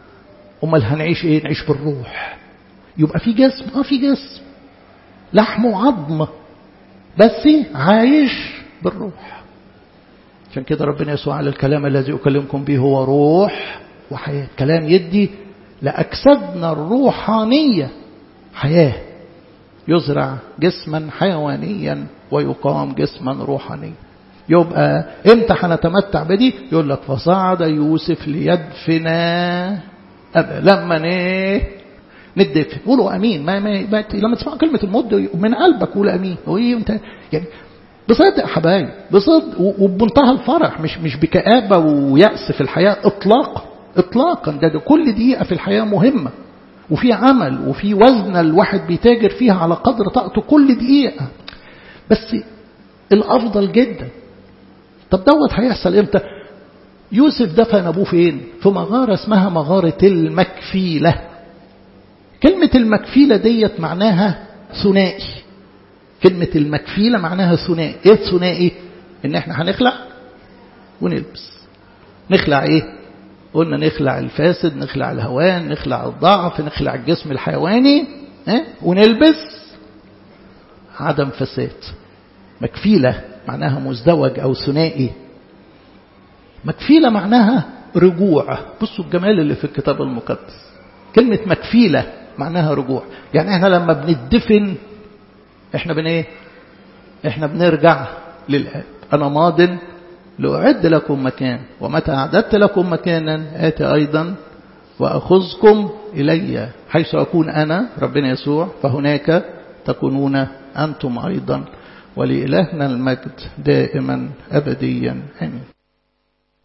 امال هنعيش ايه نعيش بالروح يبقى في جسم اه في جسم لحم وعظم بس عايش بالروح عشان كده ربنا يسوع على الكلام الذي اكلمكم به هو روح وحياه كلام يدي لاجسادنا الروحانيه حياه يزرع جسما حيوانيا ويقام جسما روحانيا يبقى امتى هنتمتع بدي يقول لك فصعد يوسف ليدفن أبا لما ايه ندفن قولوا امين ما, ما, ما لما تسمعوا كلمه الموت من قلبك قول امين وايه انت يعني بصدق حبايب بصدق وبمنتهى الفرح مش مش بكآبة ويأس في الحياة إطلاقا إطلاقا ده, ده كل دقيقة في الحياة مهمة وفي عمل وفي وزن الواحد بيتاجر فيها على قدر طاقته كل دقيقة بس الأفضل جدا طب دوت هيحصل امتى يوسف دفن أبوه فين في مغارة اسمها مغارة المكفيلة كلمة المكفيلة ديت معناها ثنائي كلمة المكفيلة معناها ثنائي ايه ثنائي ان احنا هنخلع ونلبس نخلع ايه قلنا نخلع الفاسد نخلع الهوان نخلع الضعف نخلع الجسم الحيواني اه؟ ونلبس عدم فساد مكفيلة معناها مزدوج أو ثنائي مكفيلة معناها رجوع بصوا الجمال اللي في الكتاب المقدس كلمة مكفيلة معناها رجوع يعني احنا لما بندفن احنا بن ايه احنا بنرجع للآب أنا ماض لأعد لكم مكان ومتى أعددت لكم مكانا آتي أيضا وأخذكم إلي حيث أكون أنا ربنا يسوع فهناك تكونون أنتم أيضا ولإلهنا المجد دائما أبديا آمين